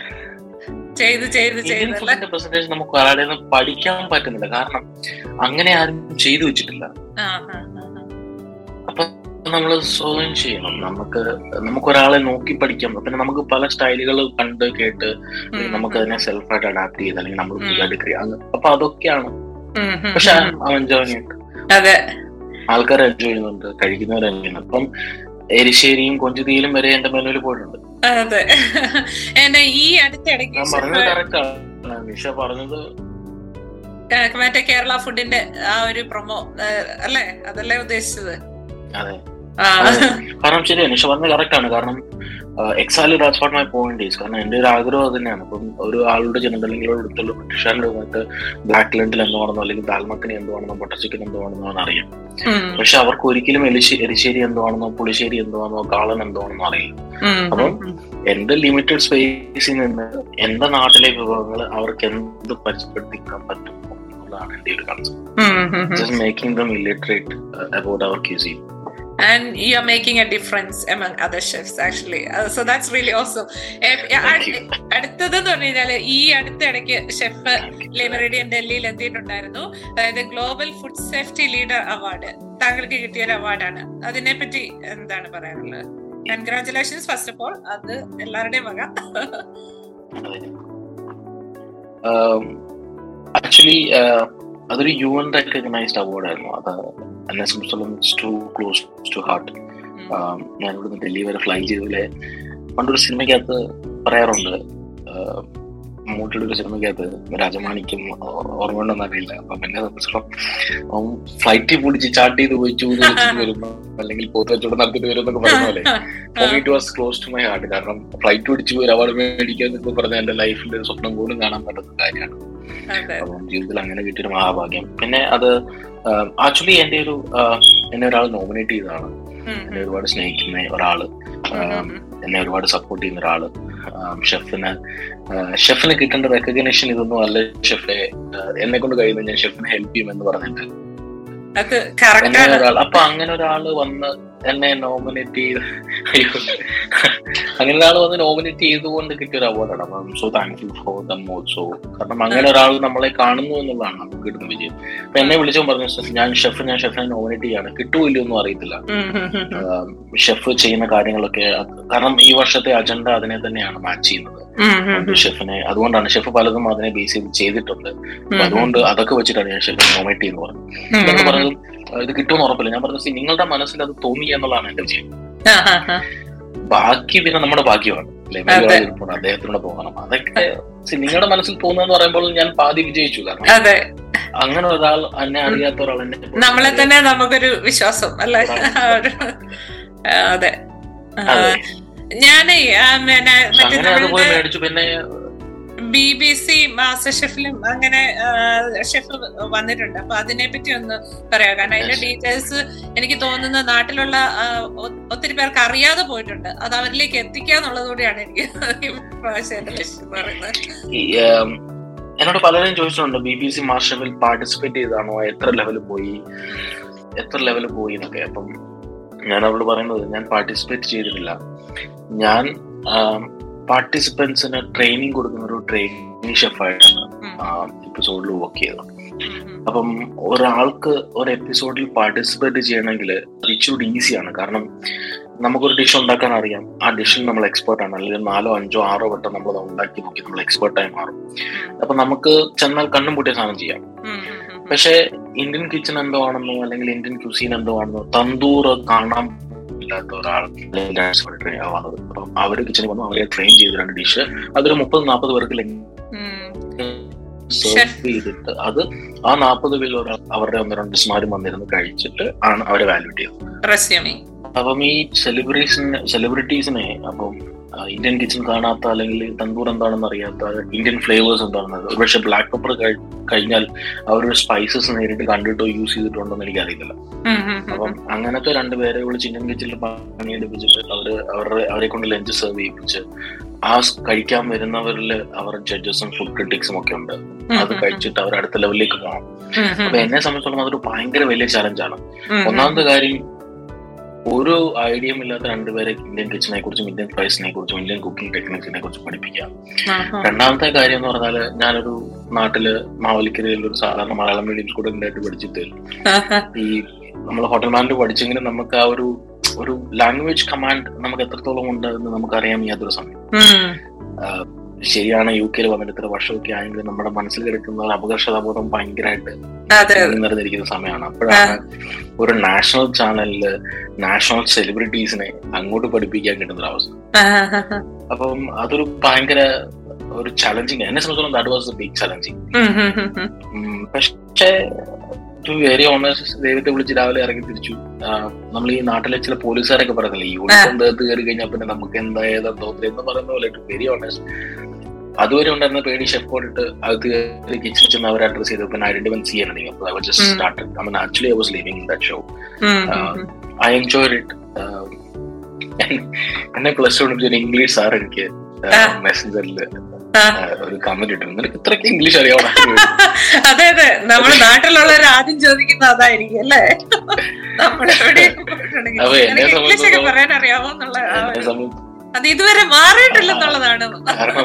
ചെയ്ത് ചെയ്ത് ഇന്ത്യൻ ചെയ്ത് അല്ലേ? ഫുഡിന്റെ പ്രസന്റേഷൻ നമുക്ക് ഒരാളുടെ നിന്ന് പഠിക്കാൻ പറ്റുന്നില്ല കാരണം അങ്ങനെ ആരും ചെയ്തു വെച്ചിട്ടില്ല ആ, ആ, ആ, ആ. അപ്പൊ നമ്മൾ സ്വയം ചെയ്യണം നമുക്ക് നമുക്ക് ഒരാളെ നോക്കി പഠിക്കാം പിന്നെ നമുക്ക് പല സ്റ്റൈലുകൾ കണ്ട് കേട്ട് ഉം, നമുക്ക് അതിനെ സെൽഫായിട്ട് അഡാപ്റ്റ് ചെയ്ത് അല്ലെങ്കിൽ നമ്മൾ പുതിയതായിട്ട് ക്രിയ- അപ്പൊ അതൊക്കെയാണ് ഉം, ഉം, പക്ഷെ ഉം. എൻജോയ് ഇറ്റ് അതെ ആൾക്കാർ എൻജോയ് ചെയ്യുന്നുണ്ട് കഴിക്കുന്നവർ എൻജോയ് ചെയ്യുന്നുണ്ട് അപ്പം എരിശ്ശേരിയും കൊഞ്ചുതീയിലും വരെ എന്റെ മെനുവിൽ പോയിട്ടുണ്ട് അതെ എന്നെ ഈ അടുത്തിടയ്ക്ക് ഞാൻ പറഞ്ഞത് കറക്റ്റാണ് നിഷ പറഞ്ഞത് മറ്റേ കേരള ഫുഡിന്റെ ആ ഒരു പ്രൊമോ അല്ലേ അതല്ലേ ഉദ്ദേശിച്ചത് അതെ കാരണം ശരിയാണ് പക്ഷെ പറഞ്ഞത് കറക്റ്റ് ആണ് കാരണം exactly that's what my point is കാരണം എന്റെ ഒരു ആഗ്രഹം അത് തന്നെയാണ് ഇപ്പം ഒരു ആളുടെ ജനത അല്ലെങ്കിൽ ഒരു അടുത്തുള്ള ബ്രിട്ടീഷുകാരുടെ വന്നിട്ട് ബ്ലാക്ക് ലണ്ടിൽ എന്തുവാണെന്നോ അല്ലെങ്കിൽ ദാൽമക്കനി എന്തുവാണെന്നോ ബട്ടർ ചിക്കൻ എന്തുവാണെന്നോ അറിയാം പക്ഷെ അവർക്ക് ഒരിക്കലും എലിശ്ശേ എരിശ്ശേരി എന്തുവാണെന്നോ പുളിശ്ശേരി എന്തുവാണെന്നോ കാളൻ എന്തുവാണെന്നോ അറിയില്ല അപ്പം എന്റെ ലിമിറ്റഡ് സ്പേസിൽ നിന്ന് എന്റെ നാട്ടിലെ വിഭവങ്ങൾ അവർക്ക് എന്ത് പരിചയപ്പെടുത്തിക്കാൻ പറ്റും എന്നുള്ളതാണ് എന്റെ ഒരു concept just making them illiterate about our cuisine and you are making a difference among other chefs actually uh, so that's really awesome അടുത്തത് എന്ന് പറഞ്ഞു കഴിഞ്ഞാല് ഈ അടുത്ത ഇടയ്ക്ക് ഷെഫ് ലെമറിഡിയൻ ഡൽഹിയിൽ എത്തിയിട്ടുണ്ടായിരുന്നു അതായത് global food safety leader award താങ്കൾക്ക് കിട്ടിയ ഒരു അവാർഡാണ് അതിനെപ്പറ്റി എന്താണ് പറയാനുള്ളത് കൺഗ്രാചുലേഷൻസ് ഫസ്റ്റ് ഓഫ് ഓൾ അത് എല്ലാവരുടെയും വക ആക്ച്വലി അതൊരു യു എൻ റെക്കഗ്നൈസ്ഡ് അവാർഡായിരുന്നു അത് എന്നെ സംബന്ധിച്ചോളം it's too close to heart ഞാൻ ഇവിടുന്ന് ഡൽഹി വരെ ഫ്ലൈ ചെയ്തതിലെ പണ്ടൊരു സിനിമയ്ക്കകത്ത് പറയാറുണ്ട് മമ്മൂട്ടിയുടെ ഒരു സിനിമയ്ക്കകത്ത് രാജമാണിക്കും ഓർമ്മയുണ്ടെന്ന് അറിയില്ല അപ്പം എന്നെ സംബന്ധിച്ചോളം ഫ്ലൈറ്റിൽ പിടിച്ച് ചാട്ട് ചെയ്ത് പോയി ചൂട് വെച്ചിട്ട് വരുന്നു അല്ലെങ്കിൽ പോത്ത് വെച്ചോട് നടത്തിട്ട് വരും എന്നൊക്കെ പറഞ്ഞ പോലെ it was close to my heart കാരണം ഫ്ലൈറ്റ് പിടിച്ച് പോയി അവാർഡ് മേടിക്കുക എന്നൊക്കെ പറഞ്ഞ എന്റെ ലൈഫിൽ സ്വപ്നം പോലും കാണാൻ പറ്റുന്ന കാര്യമാണ് അപ്പം ജീവിതത്തിൽ അങ്ങനെ കിട്ടിയൊരു മഹാഭാഗ്യം പിന്നെ അത് ആക്ച്വലി എന്റെ ഒരു എന്നെ ഒരാൾ നോമിനേറ്റ് ചെയ്തതാണ് എന്നെ ഒരുപാട് സ്നേഹിക്കുന്ന ഒരാള് എന്നെ ഒരുപാട് സപ്പോർട്ട് ചെയ്യുന്ന ഒരാള് ഷെഫിന് ഷെഫിന് കിട്ടേണ്ട റെക്കഗ്നേഷൻ ഇതൊന്നും അല്ല ഷെഫെ എന്നെ കൊണ്ട് കഴിയുന്നത് ഞാൻ ഷെഫിനെ ഹെൽപ്പ് ചെയ്യുമെന്ന് പറഞ്ഞിട്ട് അപ്പൊ അങ്ങനെ ഒരാള് വന്ന് എന്നെ നോമിനേറ്റ് ചെയ്ത് അങ്ങനെ ഒരാൾ വന്ന് നോമിനേറ്റ് ചെയ്തുകൊണ്ട് കിട്ടിയ ഒരു അവാർഡാണ് അപ്പം so thankful for them also കാരണം അങ്ങനെ ഒരാൾ നമ്മളെ കാണുന്നു എന്നുള്ളതാണ് നമുക്ക് കിട്ടുന്ന വിജയം അപ്പൊ എന്നെ വിളിച്ചു പറഞ്ഞു ഞാൻ ഷെഫ് ഞാൻ ഷെഫിനെ നോമിനേറ്റ് ചെയ്യാണ് കിട്ടുമില്ലോ ഒന്നും അറിയത്തില്ല ഷെഫ് ചെയ്യുന്ന കാര്യങ്ങളൊക്കെ കാരണം ഈ വർഷത്തെ അജണ്ട അതിനെ തന്നെയാണ് മാച്ച് ചെയ്യുന്നത് ഷെഫിനെ അതുകൊണ്ടാണ് ഷെഫ് പലതും അതിനെ ബേസ് ചെയ്ത് ചെയ്തിട്ടുണ്ട് അതുകൊണ്ട് അതൊക്കെ വെച്ചിട്ടാണ് ഞാൻ ഷെഫിനെ നോമിനേറ്റ് ചെയ്യുന്നത് പറഞ്ഞു പറഞ്ഞതും ഇത് കിട്ടുമെന്ന് ഉറപ്പില്ല ഞാൻ പറഞ്ഞു നിങ്ങളുടെ മനസ്സിൽ അത് തോന്നി എന്നുള്ളതാണ് എന്റെ വിജയം ബാക്കി പിന്നെ നമ്മുടെ ഭാഗ്യമാണ് അദ്ദേഹത്തിനോട് പോകണം അതൊക്കെ നിങ്ങളുടെ മനസ്സിൽ തോന്നുന്നു പറയുമ്പോൾ ഞാൻ പാതി വിജയിച്ചു കാരണം അങ്ങനെ ഒരാൾ എന്നെ അറിയാത്ത ഒരാൾ എന്നെ നമ്മളെ തന്നെ നമുക്കൊരു വിശ്വാസം അല്ലെ അതെ ഞാനേ മേടിച്ചു പിന്നെ ബി ബി സി മാസ്റ്റർ ഷെഫിലും അങ്ങനെ ഷെഫ് വന്നിട്ടുണ്ട് അപ്പൊ അതിനെ പറ്റി ഒന്ന് പറയാം കാരണം അതിന്റെ ഡീറ്റെയിൽസ് എനിക്ക് തോന്നുന്ന നാട്ടിലുള്ള ഒത്തിരി പേർക്ക് അറിയാതെ പോയിട്ടുണ്ട് അത് അവരിലേക്ക് എത്തിക്കാന്നുള്ളത് കൂടിയാണ് എനിക്ക് പറയുന്നത് എന്നോട് പലരും ചോദിച്ചിട്ടുണ്ട് ബി ബി സി മാസ്റ്റർ ഷെഫിൽ പാർട്ടിസിപ്പേറ്റ് ചെയ്താണോ എത്ര ലെവലിൽ പോയി എത്ര ലെവലിൽ പോയി എന്നൊക്കെ അപ്പം ഞാൻ അവരോട് പറയുന്നത് ഞാൻ പാർട്ടിസിപ്പേറ്റ് ചെയ്തിട്ടില്ല ഞാൻ പാർട്ടിസിപ്പൻസിന് ട്രെയിനിങ് കൊടുക്കുന്ന ഒരു ട്രെയിനിങ് ഷെഫായിട്ടാണ് എപ്പിസോഡിൽ വർക്ക് ചെയ്തത് അപ്പം ഒരാൾക്ക് ഒരു എപ്പിസോഡിൽ പാർട്ടിസിപ്പേറ്റ് ചെയ്യണമെങ്കിൽ ഇച്ചിരി ഈസിയാണ് കാരണം നമുക്കൊരു ഡിഷ് ഉണ്ടാക്കാൻ അറിയാം ആ ഡിഷിൽ നമ്മൾ എക്സ്പേർട്ട് ആണ് അല്ലെങ്കിൽ നാലോ അഞ്ചോ ആറോ വട്ടം നമ്മൾ ഉണ്ടാക്കി നോക്കി നമ്മൾ എക്സ്പേർട്ടായി മാറും അപ്പൊ നമുക്ക് ചെന്നാൽ കണ്ണും പൂട്ടിയ സാധനം ചെയ്യാം പക്ഷെ ഇന്ത്യൻ കിച്ചൺ എന്തോ ആണെന്നോ അല്ലെങ്കിൽ ഇന്ത്യൻ ക്യൂസീൻ എന്തോ ആണെന്നോ തന്തൂർ കാണാൻ ഇല്ലാത്ത ഒരാൾ ട്രെയിൻ ആവാന്നത് അപ്പം അവര് കിച്ചണിൽ വന്നു അവരെ ട്രെയിൻ ചെയ്ത് രണ്ട് ഡിഷ് അതൊരു മുപ്പത് നാൽപ്പത് പേർക്ക് സെർവ് ചെയ്തിട്ട് അത് ആ നാൽപ്പത് പേരിൽ ഒരാൾ അവരുടെ ഒന്ന് രണ്ട് ഡിഷ്മാരും വന്നിരുന്ന് കഴിച്ചിട്ട് ആണ് അവരെ വാല്യൂട്ട് ചെയ്തത് അപ്പം ഈ സെലിബ്രേഷന് സെലിബ്രിറ്റീസിനെ അപ്പം ഇന്ത്യൻ കിച്ചൺ കാണാത്ത അല്ലെങ്കിൽ തന്തൂർ എന്താണെന്ന് അറിയാത്ത ഇന്ത്യൻ ഫ്ലേവേഴ്സ് എന്താണെന്നത് ഒരുപക്ഷെ ബ്ലാക്ക് പെപ്പർ കഴിഞ്ഞാൽ അവരുടെ സ്പൈസസ് നേരിട്ട് കണ്ടിട്ടോ യൂസ് ചെയ്തിട്ടുണ്ടോ എന്ന് എനിക്കറിയില്ല അപ്പം അങ്ങനത്തെ രണ്ടുപേരെ വിളിച്ച് ഇന്ത്യൻ കിച്ചണിൽ പണിയെടുപ്പിച്ചിട്ട് അവര് അവരുടെ അവരെ കൊണ്ട് ലഞ്ച് സെർവ് ചെയ്യിപ്പിച്ച് ആ കഴിക്കാൻ വരുന്നവരിൽ അവർ ജഡ്ജസും ഫുഡ് ക്രിറ്റിക്സും ഒക്കെ ഉണ്ട് അത് കഴിച്ചിട്ട് അവർ അടുത്ത ലെവലിലേക്ക് പോകണം അപ്പൊ എന്നെ സംബന്ധിച്ചോളം അതൊരു ഭയങ്കര വലിയ ചലഞ്ചാണ് ഒന്നാമത്തെ കാര്യം ഒരു ഐഡിയയും ഇല്ലാത്ത രണ്ടുപേരെ ഇന്ത്യൻ കിച്ചനെ കുറിച്ചും ഇന്ത്യൻ ഫ്രൈസിനെ കുറിച്ചും ഇന്ത്യൻ കുക്കിംഗ് ടെക്നിക്സിനെ കുറിച്ചും പഠിപ്പിക്കാം രണ്ടാമത്തെ കാര്യം എന്ന് പറഞ്ഞാല് ഞാനൊരു നാട്ടില് മാവലിക്കരയിൽ ഒരു സാധാരണ മലയാളം മീഡിയം സ്കൂളിൽ ആയിട്ട് പഠിച്ചിട്ട് ഈ നമ്മൾ ഹോട്ടൽ മാനേജ് പഠിച്ചെങ്കിലും നമുക്ക് ആ ഒരു ഒരു ലാംഗ്വേജ് കമാൻഡ് നമുക്ക് എത്രത്തോളം ഉണ്ട് എന്ന് നമുക്ക് അറിയാൻ യാതൊരു സമയം ശരിയാണ് യു കെയിൽ വന്നിട്ട് ഇത്ര വർഷമൊക്കെ ആയെങ്കിലും നമ്മുടെ മനസ്സിൽ കിടക്കുന്ന ഒരു അപകർഷതാബോധം ഭയങ്കരമായിട്ട് നിറഞ്ഞിരിക്കുന്ന സമയമാണ് അപ്പോഴാണ് ഒരു നാഷണൽ ചാനലില് നാഷണൽ സെലിബ്രിറ്റീസിനെ അങ്ങോട്ട് പഠിപ്പിക്കാൻ കിട്ടുന്ന ഒരു അവസ്ഥ അപ്പം അതൊരു ഭയങ്കര ഒരു ചലഞ്ചിങ് എന്നെ സംബന്ധിച്ചോളം ദാറ്റ് വാസ് ബിഗ് ചലഞ്ചിങ് പക്ഷേ ടു വെരി ഓണേഴ്സ് ദൈവത്തെ വിളിച്ച് രാവിലെ ഇറങ്ങി തിരിച്ചു നമ്മൾ ഈ നാട്ടിലെ ചില പോലീസുകാരൊക്കെ പറയുന്നില്ലേ ഈ യൂണിഫോം തേർത്ത് കയറി കഴിഞ്ഞാൽ പിന്നെ നമുക്ക് എന്തായതാ തോന്നില്ല എന്ന് പറയുന്ന പോലെ ടു വെരി ഓണേഴ്സ് അതുവരെ ഉണ്ടായിരുന്ന പേടി ഷെഫ് കോഡിട്ട് അത് കിച്ചൺ ചെന്ന് അവർ അഡ്രസ് ചെയ്തു പിന്നെ ഐഡന്റിഫൈ ചെയ്യാനുണ്ടെങ്കിൽ അപ്പോൾ I was just started I mean actually I was living that show I enjoy it എന്നെ പ്ലസ് ടു ഒരു ഇംഗ്ലീഷ് സാർ എനിക്ക് മെസ്സഞ്ചറിൽ ഒരു കമന്റ് ഇട്ടു നിനക്ക് ഇത്രയ്ക്ക് ഇംഗ്ലീഷ് അറിയാവോ അതെ അതെ നമ്മുടെ നാട്ടിലുള്ളവർ ആദ്യം ചോദിക്കുന്ന അതായിരിക്കും അല്ലേ നമ്മളെവിടെ അപ്പൊ എന്നെ ഇംഗ്ലീഷ് ഒക്കെ സംബന്ധിച്ചിടത്തോളം പറയാൻ അറിയാമോ എന്നുള്ള ആ എന്നെ ഒരു- സംബന്ധിച്ച് അത് ഇതുവരെ മാറിയിട്ടില്ലെന്നുള്ളതാണ് കാരണം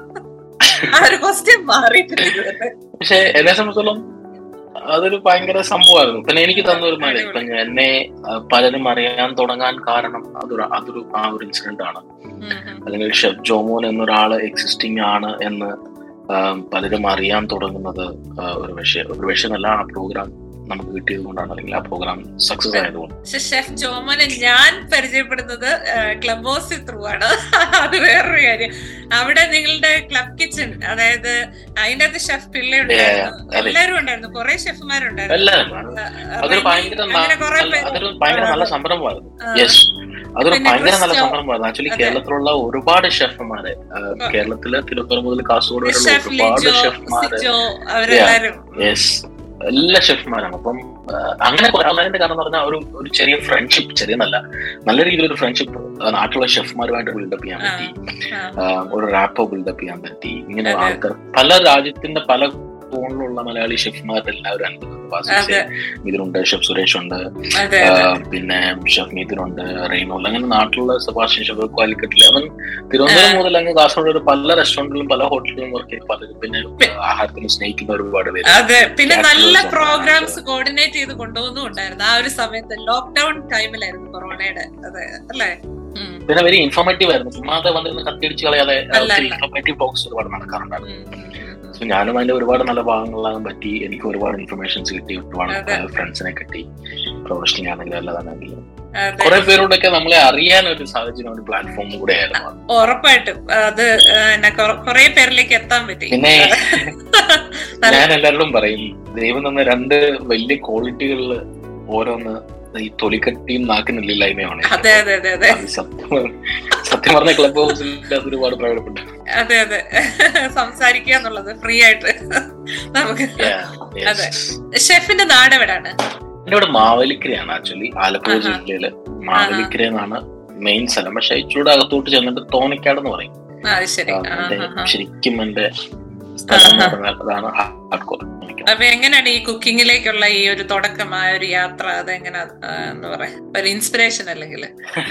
ആ ഒരു ക്വസ്റ്റ്യൻ മാറിയിട്ടില്ല ഇതുവരെ പക്ഷെ എന്നെ സംബന്ധിച്ചോളം അതൊരു ഭയങ്കര സംഭവമായിരുന്നു പിന്നെ എനിക്ക് തന്ന ഒരു മഴ ഇപ്പൊ ഞാൻ- എന്നെ ആ, പലരും അറിയാൻ തുടങ്ങാൻ കാരണം അതൊരു അതൊരു ആ ഒരു ഇൻസിഡന്റ് ആണ് ഉം, ഉം. അല്ലെങ്കിൽ ഷെഫ് ജോമോൻ എന്നൊരാള് എക്സിസ്റ്റിംഗ് ആണ് എന്ന് ആ, പലരും അറിയാൻ തുടങ്ങുന്നത് ആ, ഒരു വിഷയം ഒരു വിഷയമല്ല ആ പ്രോഗ്രാം നമുക്ക് കിട്ടിയത് കൊണ്ടാണ് അല്ലെങ്കിൽ ആ പ്രോഗ്രാം സക്സസ് ആയതുകൊണ്ട് പക്ഷെ ഷെഫ് ജോമോനെ ഞാൻ പരിചയപ്പെടുന്നത് ക്ലബ് ഹൗസിൽ ത്രൂ ആണ് അത് വേറൊരു കാര്യം അവിടെ നിങ്ങളുടെ ക്ലബ് കിച്ചൺ അതായത് അതിന്റെ അകത്ത് ഷെഫ് പിള്ള ഉണ്ടായിരുന്നു അതെ. എല്ലാരും ഉണ്ടായിരുന്നു കുറെ ഷെഫുമാരുണ്ടായിരുന്നു എല്ലാവരും അത് ആ, അതൊരു റെനി, ഭയങ്കര ന- അങ്ങനെ കുറെ നല്ല- പേര് അതൊരു ഭയങ്കര നല്ല സംരംഭമായിരുന്നു ആ, യെസ് അതൊരു പിന്നെ ഭയങ്കര നല്ല ക്രിസ്റ്റോ. സംരംഭമായിരുന്നു ആക്ച്വലി അതെ. കേരളത്തിലുള്ള ഒരുപാട് ഷെഫ്മാരെ കേരളത്തിലെ തിരുവനന്തപുരം മുതൽ കാസർഗോഡ് വരെയുള്ള ഷെഫ് ഒരുപാട് ലിജോ ഷെഫ്മാര് സിജോ അവരെല്ലാരും യെസ് എല്ലാ ഷെഫ്മാരാണ് അപ്പം ആ, അങ്ങനെ പറയാനുള്ളതിന്റെ കാരണം എന്ന് പറഞ്ഞാൽ ഒരു ഒരു ചെറിയ ഫ്രണ്ട്ഷിപ്പ് ചെറിയെന്നല്ല നല്ല രീതിയിലൊരു ഫ്രണ്ട്ഷിപ്പ് നാട്ടിലുള്ള ഷെഫ്മാരുമായിട്ട് ബിൽഡപ്പ് ചെയ്യാൻ ആ, പറ്റി ആ, ആ, ഒരു റാപ്പോ ബിൽഡപ്പ് ചെയ്യാൻ പറ്റി ഇങ്ങനെ അതെ. ആൾക്കാർ പല രാജ്യത്തിന്റെ പല കോണിലുള്ള മലയാളി ഷെഫ്മാരുടെ എല്ലാവരും അനുഭവം അതെ ഇതിലുണ്ട് ഷെഫ് സുരേഷ് ഉണ്ട് അതെ ആ, അതെ പിന്നെ ഷെഫ് മിഥുനുണ്ട് റെയ്നോൾ അങ്ങനെ നാട്ടിലുള്ള സെബാസ്റ്റ്യൻ ഷെഫ് കാലിക്കറ്റിൽ അവൻ തിരുവനന്തപുരം മുതൽ അങ്ങ് കാസർഗോഡ് വരെ പല റെസ്റ്റോറന്റിലും പല ഹോട്ടലിലും വർക്ക് ചെയ്ത് പലരും പിന്നെ ആഹാരത്തിന് സ്നേഹിക്കുന്ന ഒരുപാട് പേര് അതെ പിന്നെ Capitals നല്ല ഉണ്ട്. പ്രോഗ്രാംസ് കോർഡിനേറ്റ് ചെയ്ത് കൊണ്ടുപോകുന്നും ഉണ്ടായിരുന്നു ആ ഒരു സമയത്ത് ലോക്ക്ഡൌൺ ടൈമിലായിരുന്നു കൊറോണയുടെ അതെ അല്ലേ ഉം, പിന്നെ വെരി ഇൻഫോർമേറ്റീവ് ആയിരുന്നു ചുമ്മാതെ വന്നിരുന്ന് കത്തിയടിച്ച് കളയാതെ അല്ല, അല്ല. ഇൻഫോർമേറ്റീവ് ടോക്സ് ഒരുപാട് നടക്കാറുണ്ടായിരുന്നു ഉം, ഉം, ഉം, ഉം. So ഞാനും അതിന്റെ ഒരുപാട് നല്ല ഭാഗങ്ങളാകാൻ പറ്റി എനിക്ക് ഒരുപാട് ഇൻഫർമേഷൻസ് കിട്ടി ഒരുപാട് അതെ. ഫ്രണ്ട്സിനെ കിട്ടി പ്രൊഫഷണൽ ആണെങ്കിലും അല്ലാതാണെങ്കിലും അതെ കുറെ പേരോടൊക്കെ നമ്മളെ അറിയാൻ ഒരു സാഹചര്യം ഒരു പ്ലാറ്റ്ഫോം കൂടെ ആയിരുന്നു അത്. ഉറപ്പായിട്ടും അത് കുറെ പേരിലേക്ക് എത്താൻ പറ്റി പിന്നെ നല്ല- ഞാൻ എല്ലാവരോടും പറയും ദൈവം തന്ന രണ്ട് വലിയ ക്വാളിറ്റികളിൽ ഓരോന്ന് ഈ തൊലിക്കട്ടിയും നാക്കിനില്ലായ്മയാണ് അതെ അതെ അതെ അതെ അത് സത്യം സത്യം പറഞ്ഞ ക്ലബ് ഹൗസിൽ അത് ഒരുപാട് പ്രകടപ്പെട്ടു അതെ അതെ സംസാരിക്കുക എന്നുള്ളത് ഫ്രീ ആയിട്ട് നമുക്ക് Yeah, yes. അതെ. ഷെഫിന്റെ നാട് എവിടാണ് എന്റെ ഇവിടെ മാവേലിക്കരയാണ് ആക്ച്വലി ആലപ്പുഴ ആഹാ. ജില്ലയില് മാവേലിക്കര എന്നാണ് മെയിൻ സ്ഥലം പക്ഷെ ഇച്ചിരൂടെ അകത്തോട്ട് ചെന്നിട്ട് തോന്നിക്കാട് എന്ന് പറയും ആ അത് ശരി ആ, ആ, എന്റെ ആ, ആ. ശരിക്കും എന്റെ സ്ഥലം എന്ന് ആഹാ. പറഞ്ഞാൽ അതാണ് ഹാർഡ്കോർ അപ്പൊ എങ്ങനെയാണ് ഈ കുക്കിങ്ങിലേക്കുള്ള ഈ ഒരു തുടക്കം ആ ഒരു യാത്ര അതെങ്ങനെ എന്താ പറയാ ഒരു ഇൻസ്പിറേഷൻ അല്ലെങ്കിൽ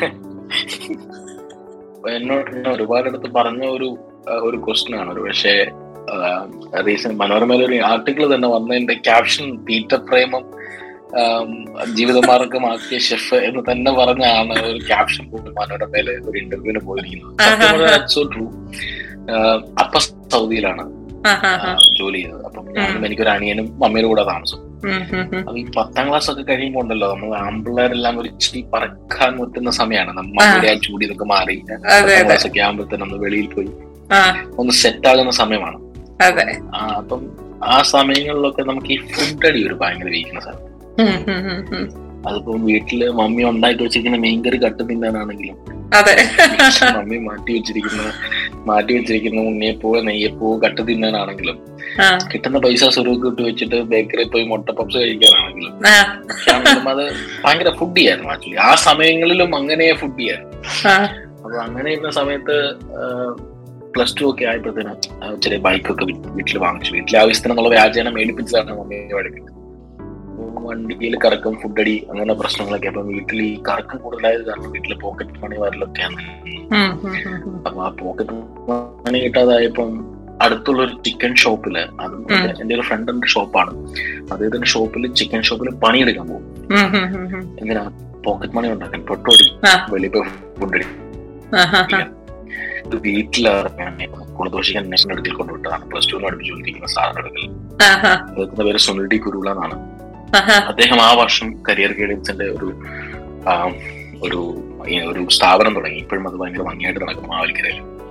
എന്നോട് ഞാൻ ഒരുപാടിടത്ത് പറഞ്ഞ ഒരു ആ, ഒരു ക്വസ്റ്റ്യൻ ആണ് ഒരു പക്ഷേ റീസെന്റ് മനോരമയിൽ ഒരു ആർട്ടിക്കിൾ തന്നെ വന്നതിന്റെ ക്യാപ്ഷൻ പീറ്റർ പ്രേമം ആം, ജീവിതമാർഗമാക്കിയ ഷെഫ് എന്ന് തന്നെ പറഞ്ഞാണ് ഒരു ക്യാപ്ഷൻ പോലും മനോരമയില് ഒരു ഇന്റർവ്യൂവിന് പോയിരിക്കുന്നത് സോ ട്രൂ അപ്പ സൗദിയിലാണ് ആ, ജോലി ചെയ്തത് അപ്പം ഞാനും എനിക്കൊരു അനിയനും മമ്മിയുടെ കൂടെ താമസം അപ്പൊ ഈ പത്താം ക്ലാസ് ഒക്കെ കഴിയുമ്പോ ഉണ്ടല്ലോ നമ്മൾ ആമ്പിള്ളേരെല്ലാം ഒരു ഇച്ചിരി പറക്കാൻ പറ്റുന്ന സമയമാണ് നമ്മുടെ ആ ചൂടി ഇതൊക്കെ മാറി അതെ പത്താം അതെ ക്ലാസ് ഒക്കെ ആകുമ്പോഴത്തേനും ഒന്ന് വെളിയിൽ പോയി ആ ഒന്ന് സെറ്റ് ആകുന്ന സമയമാണ് അതെ ആ, അപ്പം ആ സമയങ്ങളിലൊക്കെ നമുക്ക് ഈ ഫുഡ് അടി ഒരു ഭയങ്കര വീക്ക്നെസ് ആണ് ഉം, ഉം, ഉം, ഉം. അതിപ്പം വീട്ടില് മമ്മി ഉണ്ടാക്കി വെച്ചിരിക്കുന്ന മീൻകറി കട്ട് തിന്നാനാണെങ്കിലും അതെ മമ്മി മാറ്റി വെച്ചിരിക്കുന്ന മാറ്റി വെച്ചിരിക്കുന്ന ഉണ്ണിയപ്പൂ നെയ്യപ്പൂ കട്ട് തിന്നാനാണെങ്കിലും ആ കിട്ടുന്ന പൈസ സ്വരൂപ് ഇട്ട് വെച്ചിട്ട് ബേക്കറി പോയി മുട്ട പപ്സ് കഴിക്കാനാണെങ്കിലും ആ പക്ഷെ ആണെങ്കിലും അത് ഭയങ്കര ഫുഡ് ചെയ്യായിരുന്നു ആക്ച്വലി ആ സമയങ്ങളിലും അങ്ങനെ ഫുഡ് ചെയ്യായിരുന്നു ആ അപ്പൊ അങ്ങനെ ഇരുന്ന സമയത്ത് പ്ലസ് ടു ഒക്കെ ആയപ്പോഴത്തേനും ആ, ചെറിയ ബൈക്കൊക്കെ വീട്ടിൽ വാങ്ങിച്ചു വീട്ടിലെ ആവശ്യത്തിനുള്ള വ്യാജേന മേടിപ്പിച്ചതാണ് മമ്മി പഠിപ്പിച്ചത് വണ്ടിയിൽ കറക്കം ഫുഡടി അങ്ങനെ പ്രശ്നങ്ങളൊക്കെ അപ്പൊ വീട്ടിൽ ഈ കറക്കം കൂടുതലായത് കാരണം വീട്ടിലെ പോക്കറ്റ് മണി വരലൊക്കെയാണ് ഉം, ഉം, ഉം, ഉം. അപ്പൊ ആ പോക്കറ്റ് മണി കിട്ടാതായപ്പം അടുത്തുള്ള ഒരു ചിക്കൻ ഷോപ്പില് അത് എന്റെ ഒരു ഫ്രണ്ടിന്റെ ഷോപ്പാണ് അദ്ദേഹത്തിന്റെ ഷോപ്പിൽ ചിക്കൻ ഷോപ്പിൽ പണിയെടുക്കാൻ പോകും ഉം, ഉം, ഉം, ഉം. എന്തിനാ പോക്കറ്റ് മണി ഉണ്ടാക്കാൻ പെട്ടോടി ആ. വെളിയിൽ പോയി ഫുഡ് അടി ആ, ആ, ആ. ഇത് വീട്ടിലിറങ്ങാൻ കുളദോഷിക്കാൻ നേഷണൽ അടുക്കൽ കൊണ്ടുവിട്ടതാണ് പ്ലസ് ടു അടുപ്പിച്ച് ചോദിക്കുന്ന സാറിന്റെ അടുക്കൽ ആ, ആ. അദ്ദേഹത്തിന്റെ പേര് സുനിൽ ഡി കുരുള എന്നാണ് ആ, ആ. അദ്ദേഹം ആ വർഷം കരിയർ ഗൈഡൻസിന്റെ ഒരു ആ, ഒരു ഈ ഒരു സ്ഥാപനം തുടങ്ങി ഇപ്പോഴും അത് ഭയങ്കര ഭംഗിയായിട്ട് നടക്കുന്നു മാവലിക്കരയിൽ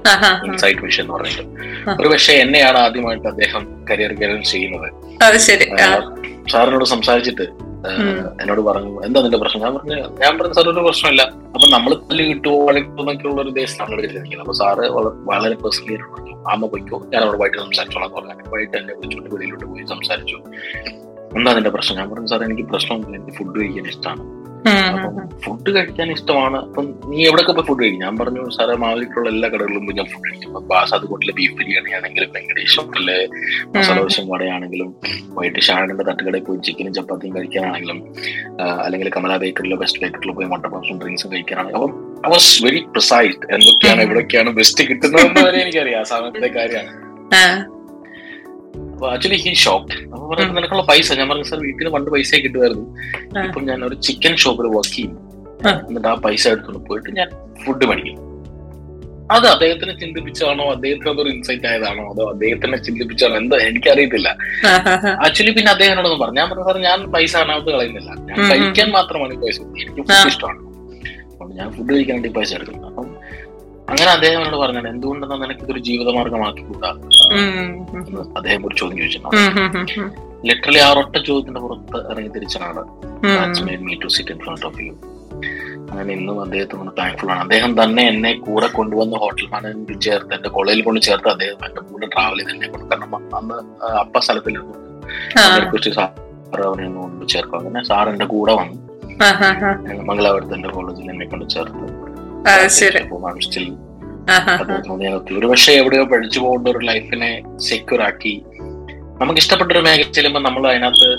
ഇൻസൈറ്റ് വിഷൻ എന്ന് പറഞ്ഞിട്ട് ഒരു പക്ഷേ എന്നെയാണ് ആദ്യമായിട്ട് അദ്ദേഹം കരിയർ ഗൈഡൻസ് ചെയ്യുന്നത് അത് ശരി സാറിനോട് സംസാരിച്ചിട്ട് എന്നോട് പറഞ്ഞു എന്താ നിന്റെ പ്രശ്നം ഞാൻ പറഞ്ഞു ഞാൻ പറഞ്ഞു സാർ ഒരു പ്രശ്നമില്ല അപ്പൊ നമ്മൾ തല്ല് കിട്ടുമോ വഴക്കുമെന്നൊക്കെയുള്ള ഒരു ഉദ്ദേശം നമ്മൾ എടുത്തിരിക്കുന്നത് അപ്പൊ സാറ് വളരെ പേഴ്സണലി പറഞ്ഞു ആമ പോയിക്കോ ഞാൻ അവിടെ വൈകിട്ട് സംസാരിച്ചോളാം എന്ന് പറഞ്ഞു വൈകിട്ട് എന്നെ വിളിച്ചോണ്ട് വെളിയിലോട്ട് പോയി സംസാരിച്ചു എന്താ നിന്റെ പ്രശ്നം ഞാൻ പറഞ്ഞു സാർ എനിക്ക് പ്രശ്നമൊന്നുമില്ല എനിക്ക് ഫുഡ് കഴിക്കാൻ ഇഷ്ടമാണ് അപ്പം ഫുഡ് കഴിക്കാൻ ഇഷ്ടമാണ് അപ്പം നീ എവിടെയൊക്കെ പോയി ഫുഡ് കഴിക്കും ഞാൻ പറഞ്ഞു സാറേ മാവേലിക്കുള്ള എല്ലാ കടകളിലും പോയി ഞാൻ ഫുഡ് കഴിക്കും ഇപ്പൊ ബാസാദ് കോട്ടിലെ ബീഫ് ബിരിയാണി ആണെങ്കിലും വെങ്കടേഷ് ഹോട്ടലിലെ മസാല ദോശയും വടയാണെങ്കിലും വൈകിട്ട് ഷാണിന്റെ തട്ടുകടയിൽ പോയി ചിക്കനും ചപ്പാത്തിയും കഴിക്കാനാണെങ്കിലും അല്ലെങ്കിൽ കമല ബേക്കറിലോ ബെസ്റ്റ് ബേക്കറിലോ പോയി മുട്ടപ്പാസും ഡ്രിങ്ക്സും കഴിക്കാനാണെങ്കിൽ അപ്പം ഐ വാസ് വെരി പ്രിസൈസ് എന്തൊക്കെയാണ് എവിടെയൊക്കെയാണ് ബെസ്റ്റ് കിട്ടുന്നതെന്ന് വരെ എനിക്കറിയാം ആ സമയത്തെ കാര്യമാണ് അപ്പൊ ആക്ച്വലി ഹി ഷോക്ട് അപ്പൊ പറഞ്ഞു നിനക്കുള്ള പൈസ ഞാൻ പറഞ്ഞു സാർ വീട്ടിൽ പണ്ട് പൈസ കിട്ടുമായിരുന്നു ഇപ്പം ഞാൻ ഒരു ചിക്കൻ ഷോപ്പിൽ വർക്ക് ചെയ്യും എന്നിട്ട് ആ പൈസ എടുത്തുകൊണ്ട് പോയിട്ട് ഞാൻ ഫുഡ് മേടിക്കും അത് അദ്ദേഹത്തിനെ ചിന്തിപ്പിച്ചാണോ അദ്ദേഹത്തിന് അതൊരു ഇൻസൈറ്റ് ആയതാണോ അതോ അദ്ദേഹത്തിനെ ചിന്തിപ്പിച്ചാണോ എന്തോ എനിക്കറിയത്തില്ല ആക്ച്വലി പിന്നെ അദ്ദേഹം എന്നോടൊന്ന് പറഞ്ഞു ഞാൻ പറഞ്ഞു സാർ ഞാൻ പൈസ അതിനകത്ത് കളയുന്നില്ല ഞാൻ കഴിക്കാൻ മാത്രമാണ് ഈ പൈസ എനിക്ക് ഫുഡ് ഇഷ്ടമാണ് അതുകൊണ്ട് ഞാൻ ഫുഡ് കഴിക്കാൻ വേണ്ടി പൈസ എടുക്കുന്നത് അപ്പം അങ്ങനെ അദ്ദേഹം എന്നോട് പറഞ്ഞത് എന്തുകൊണ്ടെന്നാ നിനക്ക് ഇതൊരു ജീവിതമാർഗമാക്കി കൂടാ അദ്ദേഹം ഒരു ചോദ്യം ചോദിച്ചിട്ടുണ്ട് ലിറ്ററലി ആ ഒറ്റ ചോദ്യത്തിന്റെ പുറത്ത് ഇറങ്ങി തിരിച്ചാണ് me to sit in front of you അങ്ങനെ ഇന്നും അദ്ദേഹത്തിന് താങ്ക്ഫുൾ ആണ് അദ്ദേഹം തന്നെ എന്നെ കൂടെ കൊണ്ടുവന്ന് ഹോട്ടൽ മാനേജ്മെന്റ് ചേർത്ത് എന്റെ കോളേജിൽ കൊണ്ട് ചേർത്ത് അദ്ദേഹം എന്റെ കൂടെ ട്രാവൽ ചെയ്ത് എന്നെ കൊണ്ട് കാരണം അന്ന് അപ്പ സ്ഥലത്തിലിരുന്നു സാർ അവനെ കൊണ്ട് ചേർക്കും അങ്ങനെ സാർ എന്റെ കൂടെ വന്നു മംഗലാപുരത്ത് എന്റെ കോളേജിൽ എന്നെ കൊണ്ട് ചേർത്ത് സ്റ്റിൽ ഒരു പക്ഷേ എവിടെയോ പഠിച്ചു പോകേണ്ട ഒരു ലൈഫിനെ സെക്യൂർ ആക്കി നമുക്ക് ഇഷ്ടപ്പെട്ട ഒരു മേഖല ചെല്ലുമ്പോൾ നമ്മൾ അതിനകത്ത്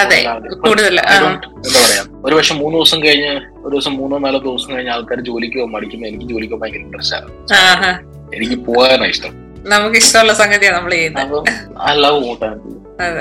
എന്താ പറയാ ഒരു പക്ഷെ മൂന്ന് ദിവസം കഴിഞ്ഞ് ഒരു ദിവസം മൂന്നോ നാലോ ദിവസം കഴിഞ്ഞ് ആൾക്കാർ ജോലിക്ക് പോകുമ്പോൾ മടിക്കുമ്പോൾ എനിക്ക് ജോലിക്ക് പോകാൻ ഭയങ്കര ഇൻട്രസ്റ്റ് ആണ് എനിക്ക് പോകാനാണ് ഇഷ്ടം നമുക്ക് ഇഷ്ടമുള്ള സംഗതിയാണ് നമ്മൾ ചെയ്യുന്നത് ഐ ലവ് കൂട്ടാൻ അതെ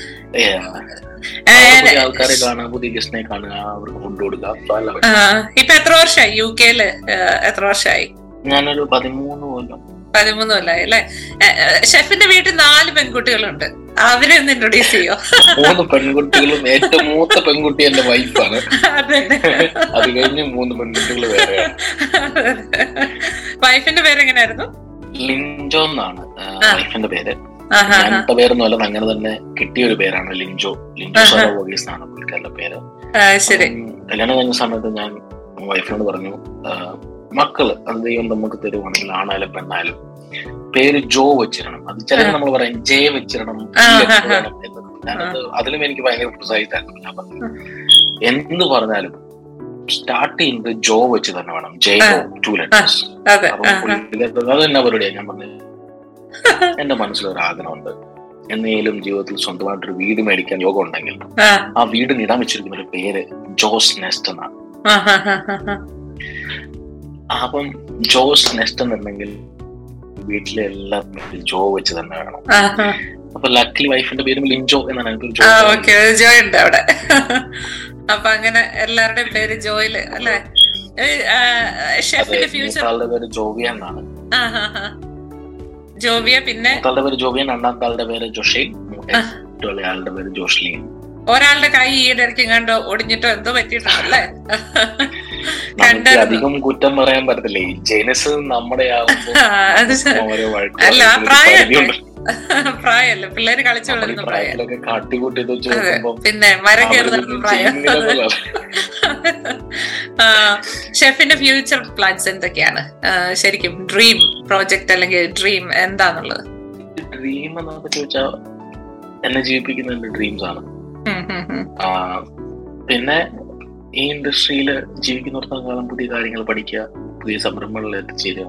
ആൾക്കാരെ കാണുക പുതിയ ഗസ്റ്റിനെ കാണുക അവർക്ക് ഫുഡ് കൊടുക്കുക ഇപ്പൊ എത്ര വർഷമായി യു കെയില് എത്ര വർഷമായി ഞാനൊരു പതിമൂന്ന് കൊല്ലം പതിമൂന്ന് കൊല്ലായി അല്ലെ ഷെഫിന്റെ വീട്ടിൽ നാല് പെൺകുട്ടികളുണ്ട് അവരെ ഒന്ന് ഇൻട്രൊഡ്യൂസ് ചെയ്യോ മൂന്ന് പെൺകുട്ടികളും ഏറ്റവും മൂത്ത പെൺകുട്ടി എന്റെ വൈഫാണ് അത് കഴിഞ്ഞ് മൂന്ന് പെൺകുട്ടികൾ വേറെയാണ് വൈഫിന്റെ പേര് എങ്ങനെയായിരുന്നു ലിൻജോ എന്നാണ് വൈഫിന്റെ പേര് ഞാനിട്ട പേരൊന്നുമല്ല അങ്ങനെ തന്നെ കിട്ടിയ ഒരു പേരാണ് ലിൻജോ ലിൻജോ സർവീസ് ആണ് പുള്ളിക്കാരുടെ പേര് ശരി കല്യാണം കഴിഞ്ഞ സമയത്ത് ഞാൻ വൈഫിനോട് പറഞ്ഞു മക്കള് അത് ദൈവം നമുക്ക് തരുവാണെങ്കിൽ ആണായാലും പെണ്ണായാലും പേര് ജോ വെച്ചിരണം അത് ചില നമ്മൾ പറയും ജെ വെച്ചിരണം ഞാനത് അതിലും എനിക്ക് ഭയങ്കര പ്രിസൈസ് ആയിരുന്നു ഞാൻ പറഞ്ഞു എന്ത് പറഞ്ഞാലും സ്റ്റാർട്ട് ചെയ്യുന്നത് ജോ വെച്ച് തന്നെ വേണം ജെ ടു ലെറ്റേഴ്സ് അത് തന്നെ പരിപാടിയാണ് ഞാൻ പറഞ്ഞു എന്റെ മനസ്സിലൊരു ആഗ്രഹമുണ്ട് എന്നേലും ജീവിതത്തിൽ സ്വന്തമായിട്ടൊരു വീട് മേടിക്കാൻ യോഗം ഉണ്ടെങ്കിൽ ആ വീടിന് ഇടാൻ വെച്ചിരിക്കുന്ന ഒരു പേര് ജോസ് നെസ്റ്റ് എന്നാണ് അപ്പം ജോസ് നെസ്റ്റ് എന്നുണ്ടെങ്കിൽ വീട്ടിലെ എല്ലാ ജോ വെച്ച് തന്നെ വേണം അപ്പൊ ലക്കിലി വൈഫിന്റെ പേരും ലിൻജോ എന്നാണ് ജോ ഉണ്ട് അവിടെ അപ്പൊ അങ്ങനെ എല്ലാവരുടെയും പേര് ജോയില് അല്ലെ ഷെഫിന്റെ ഫ്യൂച്ചർ പേര് ജോവിയ എന്നാണ് ജോവിയ പിന്നെ ആളുടെ പേര് ജോവിയൻ രണ്ടാമത്തെ ആളുടെ പേര് ജോഷീൻ ആളുടെ പേര് ജോഷ്ലീൻ ഒരാളുടെ കൈ ഈയിടയ്ക്ക് കണ്ടോ ഒടിഞ്ഞിട്ടോ എന്തോ പറ്റിയിട്ടുണ്ടല്ലേ അധികം കുറ്റം പറയാൻ പറ്റത്തില്ല ഈ ജനസ് നമ്മുടെ അല്ല പ്രായമല്ലേ പ്രായമല്ല പിള്ളേര് കളിച്ചു വളരുന്ന പ്രായം കാട്ടിക്കൂട്ടി പിന്നെ മരം കയറി നടന്ന പ്രായം ഷെഫിന്റെ ഫ്യൂച്ചർ പ്ലാൻസ് എന്തൊക്കെയാണ് ശരിക്കും ഡ്രീം പ്രോജക്റ്റ് അല്ലെങ്കിൽ ഡ്രീം എന്താന്നുള്ളത് ഡ്രീം എന്നൊക്കെ ചോദിച്ചാൽ എന്നെ ജീവിപ്പിക്കുന്ന എന്റെ ഡ്രീംസ് ആണ് പിന്നെ ഈ ഇൻഡസ്ട്രിയിൽ ജീവിക്കുന്നിടത്തോളം കാലം പുതിയ കാര്യങ്ങൾ പഠിക്കുക പുതിയ സംരംഭങ്ങളിൽ എത്തിച്ചേരുക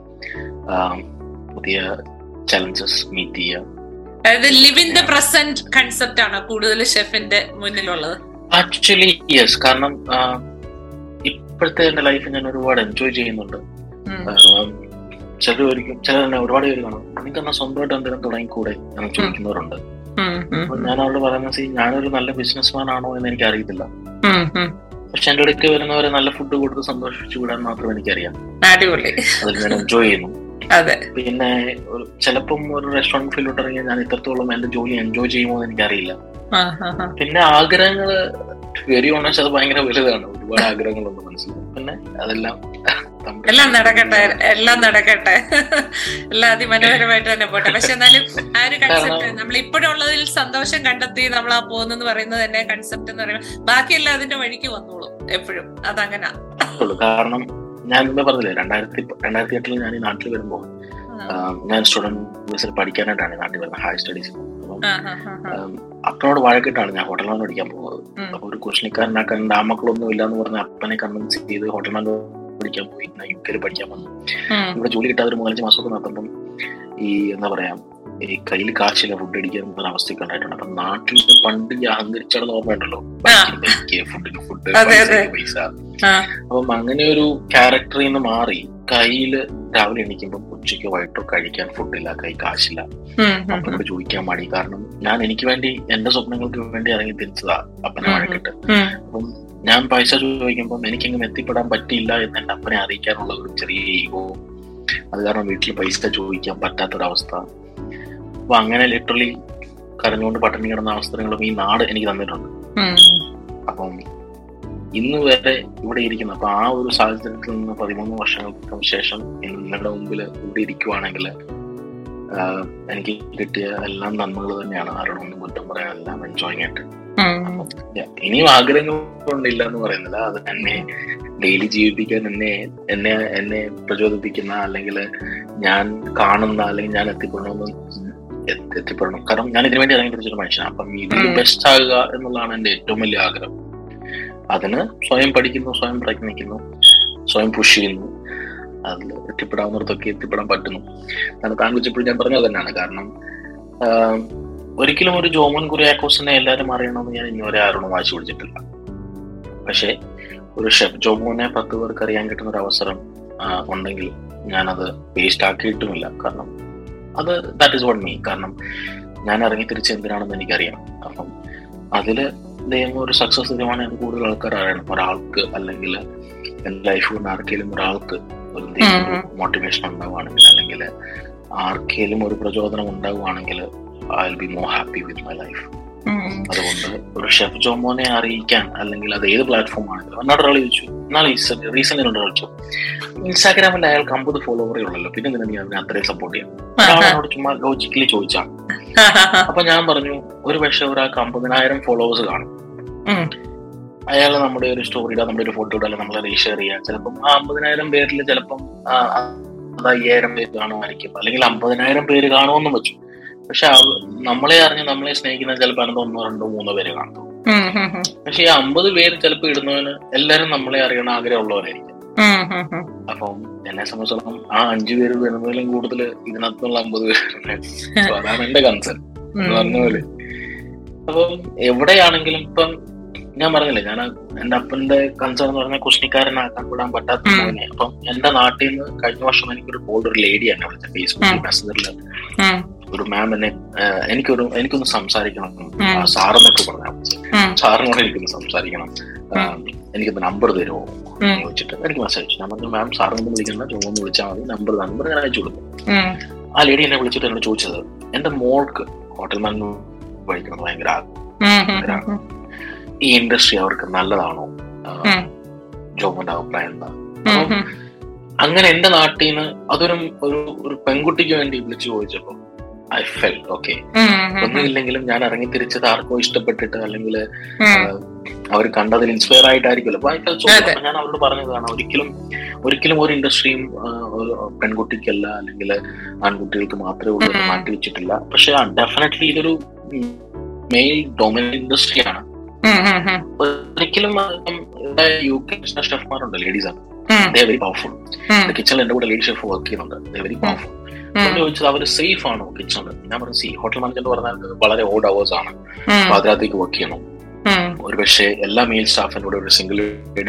പുതിയ ചലഞ്ചസ് മീറ്റ് ചെയ്യുക അതായത് live in the present concept ആണ് കൂടുതൽ ഷെഫിന്റെ മുന്നിലുള്ളത് ആക്ച്വലി യെസ് കാരണം ഇപ്പോഴത്തെ എന്റെ ലൈഫ് ഞാൻ ഒരുപാട് എൻജോയ് ചെയ്യുന്നുണ്ട് ചിലർ ഒരിക്കും ചിലർ തന്നെ ഒരുപാട് പേര് കാണും നിങ്ങൾക്ക് എന്നാ സ്വന്തമായിട്ട് എന്തെങ്കിലും തുടങ്ങിക്കൂടെ എന്ന് ചോദിക്കുന്നവരുണ്ട് ഞാൻ അവരോട് പറയുന്നത് സി ഞാനൊരു നല്ല ബിസിനസ്മാൻ ആണോ എന്ന് എനിക്ക് അറിയത്തില്ല പക്ഷെ എന്റെ അടുക്ക് വരുന്നവരെ നല്ല ഫുഡ് കൊടുത്ത് സന്തോഷിച്ചു വിടാൻ മാത്രം എനിക്കറിയാം അടിപൊളി അതിൽ ഞാൻ എൻജോയ് ചെയ്യുന്നു അതെ പിന്നെ ചിലപ്പം ഒരു റെസ്റ്റോറന്റ് ഫീൽഡിലോട്ട് ഇറങ്ങിയാൽ ഞാൻ ഇത്രത്തോളം എന്റെ ജോലി എൻജോയ് ചെയ്യുമോ എന്ന് എനിക്കറിയില്ല പിന്നെ ആഗ്രഹങ്ങള് വെരി ഓണസ്റ്റ് അത് ഭയങ്കര വലുതാണ് ഒരുപാട് ആഗ്രഹങ്ങളുണ്ട് മനസ്സിൽ പിന്നെ അതെല്ലാം എല്ലാം നടക്കട്ടെ എല്ലാം നടക്കട്ടെ എല്ലാം അതിമനോഹരമായിട്ട് തന്നെ പോട്ടെ പക്ഷെ എന്നാലും ആ ഒരു കൺസെപ്റ്റ് നമ്മൾ ഇപ്പോഴുള്ളതിൽ സന്തോഷം കണ്ടെത്തി നമ്മൾ ആ പോകുന്നെന്ന് പറയുന്നത് തന്നെ കൺസെപ്റ്റ് എന്ന് പറയുന്നത് ബാക്കിയെല്ലാം അതിന്റെ വഴിക്ക് വന്നോളൂ എപ്പോഴും അതങ്ങനെ കാരണം ഞാൻ മുമ്പേ പറഞ്ഞില്ലേ രണ്ടായിരത്തി രണ്ടായിരത്തി എട്ടിൽ ഞാൻ ഈ നാട്ടിൽ വരുമ്പോൾ ഞാൻ സ്റ്റുഡന്റ് വിസിൽ പഠിക്കാനായിട്ടാണ് നാട്ടിൽ വരുന്നത് ഹയർ സ്റ്റഡീസ് അപ്പനോട് വഴക്കിട്ടാണ് ഞാൻ ഹോട്ടൽ മാൻ പഠിക്കാൻ പോകുന്നത് അപ്പൊ ഒരു കുഷ്ണിക്കാരനാക്കാൻ ആമക്കളൊന്നും ഇല്ല എന്ന് പറഞ്ഞ അപ്പനെ കൺവിൻസ് ചെയ്ത് ഹോട്ടൽ മാൻ പഠിക്കാൻ പോയി യു കെയിൽ പഠിക്കാൻ വന്നു ഇവിടെ ജോലി കിട്ടാതെ ഒരു മൂന്നാലഞ്ച് മാസമൊക്കെ നടത്തുമ്പം ഈ എന്താ പറയാ ഈ കയ്യിൽ കാശില്ല ഫുഡ് അടിക്കാൻ ഒരു അവസ്ഥയൊക്കെ ഉണ്ടായിട്ടുണ്ട് അപ്പൊ നാട്ടിൽ പണ്ട് ഈ അഹങ്കരിച്ചാണെന്ന് ഓർമ്മയുണ്ടല്ലോ ഫുഡിന് ഫുഡ് പൈസ അപ്പം അങ്ങനെ ഒരു ക്യാരക്ടറിൽ നിന്ന് മാറി കയ്യില് രാവിലെ എണീക്കുമ്പോൾ ഉച്ചയ്ക്ക് വൈകിട്ടോ കഴിക്കാൻ ഫുഡില്ല കൈ കാശില്ല അപ്പനോട് ചോദിക്കാൻ മടി കാരണം ഞാൻ എനിക്ക് വേണ്ടി എന്റെ സ്വപ്നങ്ങൾക്ക് വേണ്ടി ഇറങ്ങി തിരിച്ചതാ അപ്പനെ വഴക്കിട്ട് അപ്പം ഞാൻ പൈസ ചോദിക്കുമ്പോൾ എനിക്കെങ്കിലും എത്തിപ്പെടാൻ പറ്റിയില്ല എന്ന് എന്റെ അപ്പനെ അറിയിക്കാനുള്ള ഒരു ചെറിയ ഈഗോ അത് കാരണം വീട്ടിൽ പൈസ ചോദിക്കാൻ പറ്റാത്തൊരവസ്ഥ അപ്പൊ അങ്ങനെ ലിറ്ററലി കരഞ്ഞുകൊണ്ട് പട്ടിണി കിടന്ന അവസരങ്ങളും ഈ നാട് എനിക്ക് തന്നിട്ടുണ്ട് അപ്പം ഇന്ന് വരെ ഇവിടെ ഇരിക്കുന്നു അപ്പൊ ആ ഒരു സാഹചര്യത്തിൽ നിന്ന് പതിമൂന്ന് വർഷങ്ങൾക്ക് ശേഷം നിങ്ങളുടെ മുമ്പിൽ ഇവിടെ ഇരിക്കുവാണെങ്കിൽ എനിക്ക് കിട്ടിയ എല്ലാം നന്മകൾ തന്നെയാണ് ആരോടൊന്നും കുറ്റം പറയാനെല്ലാം എൻജോയിങ് ആയിട്ട് ഇനിയും ആഗ്രഹങ്ങളുണ്ടില്ല എന്ന് പറയുന്നില്ല അത് എന്നെ ഡെയിലി ജീവിപ്പിക്കാൻ എന്നെ എന്നെ എന്നെ പ്രചോദിപ്പിക്കുന്ന അല്ലെങ്കിൽ ഞാൻ കാണുന്ന അല്ലെങ്കിൽ ഞാൻ എത്തിപ്പെടണമെന്ന് എത്തിപ്പെടണം കാരണം ഞാൻ ഇതിനു വേണ്ടി ഇറങ്ങി പിടിച്ചൊരു മനുഷ്യനാണ് അപ്പം ഇതിൽ ബെസ്റ്റ് ആകുക എന്നുള്ളതാണ് എന്റെ ഏറ്റവും വലിയ ആഗ്രഹം അതിന് സ്വയം പഠിക്കുന്നു സ്വയം പ്രയത്നിക്കുന്നു സ്വയം പുഷ് ചെയ്യുന്നു അതിൽ എത്തിപ്പെടാവുന്നിടത്തൊക്കെ എത്തിപ്പെടാൻ പറ്റുന്നു കാരണം താങ്കൾ ഇപ്പോഴും ഞാൻ പറഞ്ഞത് തന്നെയാണ് കാരണം ഒരിക്കലും ഒരു ജോമൻ കുര്യാക്കോസിനെ എല്ലാവരും അറിയണമെന്ന് ഞാൻ ഇന്നുവരെ ആരോടും വാശി പിടിച്ചിട്ടില്ല പക്ഷേ ഒരു ഷെഫ് ജോമോനെ പത്ത് പേർക്ക് അറിയാൻ കിട്ടുന്ന ഒരു അവസരം ഉണ്ടെങ്കിൽ ഞാനത് വേസ്റ്റ് ആക്കിയിട്ടുമില്ല കാരണം അത് ദാറ്റ് ഇസ് വൺ മീ കാരണം ഞാൻ ഇറങ്ങി തിരിച്ച് എന്തിനാണെന്ന് എനിക്കറിയാം അപ്പം അതില് ദൈവം ഒരു സക്സസ് തീരുമാനം കൂടുതൽ ആൾക്കാർ അറിയണം ഒരാൾക്ക് അല്ലെങ്കിൽ എൻ്റെ ലൈഫ് കൊണ്ട് ആർക്കെങ്കിലും ഒരാൾക്ക് ഒരു മോട്ടിവേഷൻ ഉണ്ടാവുകയാണെങ്കിൽ അല്ലെങ്കിൽ ആർക്കെങ്കിലും ഒരു പ്രചോദനം ഉണ്ടാവുകയാണെങ്കിൽ I will be more happy with my life അതുകൊണ്ട് ഒരു ഷെഫ് ജോമോനെ അറിയിക്കാൻ അല്ലെങ്കിൽ അത് ഏത് പ്ലാറ്റ്ഫോം ആണെങ്കിലും എന്നോട് ഒരാൾ ചോദിച്ചു എന്നാൽ റീസെന്റ് എന്നോട് ചോദിച്ചു ഇൻസ്റ്റാഗ്രാമിൽ അയാൾക്ക് അമ്പത് ഫോളോവറേ ഉള്ളല്ലോ പിന്നെ എന്തിനാ നീ അതിനെ അത്രയും സപ്പോർട്ട് ചെയ്യാം ഒരാളോട് ചുമ്മാ ലോജിക്കലി ചോദിച്ചാണ് അപ്പൊ ഞാൻ പറഞ്ഞു ഒരു പക്ഷെ ഒരാൾക്ക് അമ്പതിനായിരം ഫോളോവേഴ്സ് കാണും അയാൾ നമ്മുടെ ഒരു സ്റ്റോറി ഇടാം നമ്മുടെ ഒരു ഫോട്ടോ ഇടാം നമ്മളെ റീഷെയർ ചെയ്യാം ചിലപ്പം ആ അമ്പതിനായിരം പേരിൽ ചിലപ്പം അത് അയ്യായിരം പേര് കാണുമായിരിക്കും അല്ലെങ്കിൽ അമ്പതിനായിരം പേര് കാണുമെന്നും വെച്ചു പക്ഷെ നമ്മളെ അറിഞ്ഞ് നമ്മളെ സ്നേഹിക്കുന്ന ചിലപ്പോൾ അതിനകത്ത് ഒന്നോ രണ്ടോ മൂന്നോ പേര് കാണും പക്ഷെ ഈ അമ്പത് പേര് ചിലപ്പോൾ ഇടുന്നവന് എല്ലാരും നമ്മളെ അറിയണ ആഗ്രഹമുള്ളവരായിരിക്കും അപ്പം എന്നെ സംബന്ധിച്ചിടത്തോളം ആ അഞ്ചു പേര് വരുന്നതിലും കൂടുതൽ ഇതിനകത്തുള്ള അമ്പത് പേര് അതാണ് എന്റെ കൺസേൺ എന്ന് പറഞ്ഞ പോലെ അപ്പം എവിടെയാണെങ്കിലും ഇപ്പം ഞാൻ പറഞ്ഞില്ലേ ഞാൻ എന്റെ അപ്പന്റെ കൺസേൺ എന്ന് പറഞ്ഞാൽ കുഷ്ണിക്കാരനാക്കാൻ വിടാൻ പറ്റാത്ത മോനെ അപ്പം എന്റെ നാട്ടിൽ നിന്ന് കഴിഞ്ഞ വർഷം എനിക്കൊരു കോൾഡ് ഒരു ലേഡി എന്നെ വിളിച്ചത് ഫേസ്ബുക്കിൽ മെസ്സഞ്ചറിൽ ഒരു മാം എന്നെ എനിക്കൊരു എനിക്കൊന്ന് സംസാരിക്കണം സാറെന്നൊക്കെ പറഞ്ഞാൽ സാറിനോട് എനിക്കൊന്ന് സംസാരിക്കണം എനിക്കൊന്ന് നമ്പർ തരുമോ ചോദിച്ചിട്ട് എനിക്ക് മെസ്സേജ് ഞാൻ പറഞ്ഞു മാം സാറിനൊന്നും വിളിക്കണ്ട ചുമന്ന് വിളിച്ചാൽ മതി നമ്പർ നമ്പർ ഞാൻ അയച്ചു കൊടുക്കും ആ ലേഡി എന്നെ വിളിച്ചിട്ട് എന്നോട് ചോദിച്ചത് എന്റെ മോൾക്ക് ഹോട്ടൽ മാൻ പഠിക്കുന്നത് ഭയങ്കര ആഗ്രഹം ഈ ഇൻഡസ്ട്രി അവർക്ക് നല്ലതാണോ ജോബിന്റെ അഭിപ്രായം എന്താ അങ്ങനെ എന്റെ നാട്ടിൽ നിന്ന് അതൊരു ഒരു ഒരു പെൺകുട്ടിക്ക് വേണ്ടി വിളിച്ചു ചോദിച്ചപ്പോ ഐ ഫെൽ ഓക്കെ ഒന്നുമില്ലെങ്കിലും ഞാൻ ഇറങ്ങി തിരിച്ചത് ആർക്കോ ഇഷ്ടപ്പെട്ടിട്ട് അല്ലെങ്കിൽ അവർ കണ്ടതിൽ ഇൻസ്പയർ ആയിട്ടായിരിക്കുമല്ലോ അപ്പൊ ഐ ഫെൽ സോ ഞാൻ അവരോട് പറഞ്ഞതാണ് ഒരിക്കലും ഒരിക്കലും ഒരു ഇൻഡസ്ട്രിയും പെൺകുട്ടിക്കല്ല അല്ലെങ്കിൽ ആൺകുട്ടികൾക്ക് മാത്രമേ ഉള്ളൂ മാറ്റി വെച്ചിട്ടില്ല പക്ഷെ ഡെഫിനറ്റ്ലി ഇതൊരു മെയിൽ ഡൊമിനൻ ഇൻഡസ്ട്രിയാണ് ഒരിക്കലും യു കെ ഷെഫ്മാരുണ്ട് ലേഡീസ് ആണ് ദേ വെരി പവർഫുൾ കിച്ചണിൽ എന്റെ കൂടെ ലേഡി ഷെഫ് വർക്ക് ചെയ്യുന്നുണ്ട് ദേ വെരി പവർഫുൾ ചോദിച്ചത് അവർ സേഫ് ആണോ കിച്ചണിൽ ഞാൻ പറഞ്ഞു സി ഹോട്ടൽ മാനേജർ പറഞ്ഞാൽ വളരെ ഓഡ് അവേഴ്സ് ആണ് പാതിരാത്തേക്ക് വർക്ക് ചെയ്യണം ഒരു പക്ഷേ എല്ലാ മെയിൽ സ്റ്റാഫിന്റെ കൂടെ ഒരു സിംഗിൾ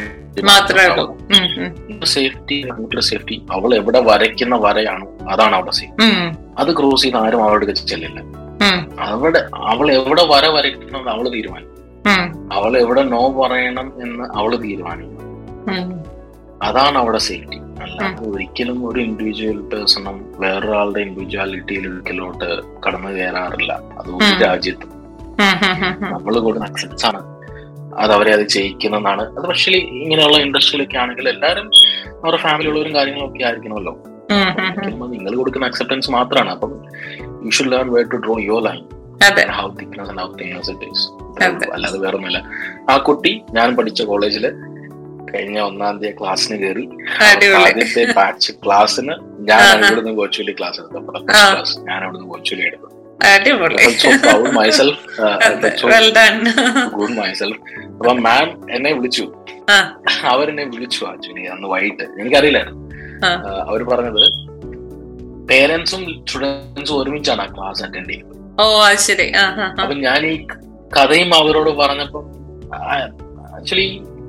സേഫ്റ്റി വീട്ടിലെ സേഫ്റ്റി അവൾ എവിടെ വരയ്ക്കുന്ന വരയാണോ അതാണ് അവിടെ സേഫ് അത് ക്രോസ് ചെയ്ത് ആരും അവളുടെ ചെല്ലില്ല അവിടെ അവൾ എവിടെ വര വരയ്ക്കണം അവള് തീരുമാനിക്കും അവൾ എവിടെ നോ പറയണം എന്ന് അവള് തീരുമാനിക്കും അതാണ് അവിടെ സേഫ്റ്റി അല്ലാതെ ഒരിക്കലും ഒരു ഇൻഡിവിജ്വൽ പേഴ്സണും വേറൊരാളുടെ ഇൻഡിവിജ്വാലിറ്റിയിലോട്ട് കടന്നു കയറാറില്ല അത് ഒരു രാജ്യത്തും നമ്മൾ കൊടുക്കുന്ന അക്സെപ്റ്റ്സ് ആണ് അത് അവരെ അത് ചെയ്യിക്കുന്നതാണ് അത് പക്ഷേ ഇങ്ങനെയുള്ള ഇൻഡസ്ട്രിയിലൊക്കെ ആണെങ്കിൽ എല്ലാവരും അവരുടെ ഫാമിലിയുള്ളവരും കാര്യങ്ങളും ഒക്കെ ആയിരിക്കണമല്ലോ നിങ്ങൾ കൊടുക്കുന്ന അക്സെപ്റ്റൻസ് മാത്രമാണ് അപ്പം you should learn where to draw your line how thickness and how thickness it is അല്ലാതെ വേറെ ഒന്നുമില്ല ആ കുട്ടി ഞാൻ പഠിച്ച കോളേജില് കഴിഞ്ഞ ഒന്നാം തീയതി ക്ലാസ്സിന് കയറി ആദ്യത്തെ ബാച്ച് ക്ലാസ്സിന് ഞാൻ ഇവിടുന്ന് വെർച്വലി ക്ലാസ് എടുത്തപ്പോൾ ക്ലാസ് ഞാൻ അവിടുന്ന് വെർച്വലി എടുത്തു ഗുഡ് മൈസെൽഫ് അപ്പൊ മാം എന്നെ വിളിച്ചു അവരെന്നെ വിളിച്ചു ആക്ച്വലി അന്ന് വൈകിട്ട് എനിക്കറിയില്ലായിരുന്നു അവർ പറഞ്ഞത് പേരൻസും സ്റ്റുഡൻസും ഒരുമിച്ചാണ് ആ ക്ലാസ് അറ്റൻഡ് ചെയ്യുന്നത് ഓ ശരി അപ്പൊ ഞാൻ ഈ കഥയും അവരോട് പറഞ്ഞപ്പോ ആക്ച്വലി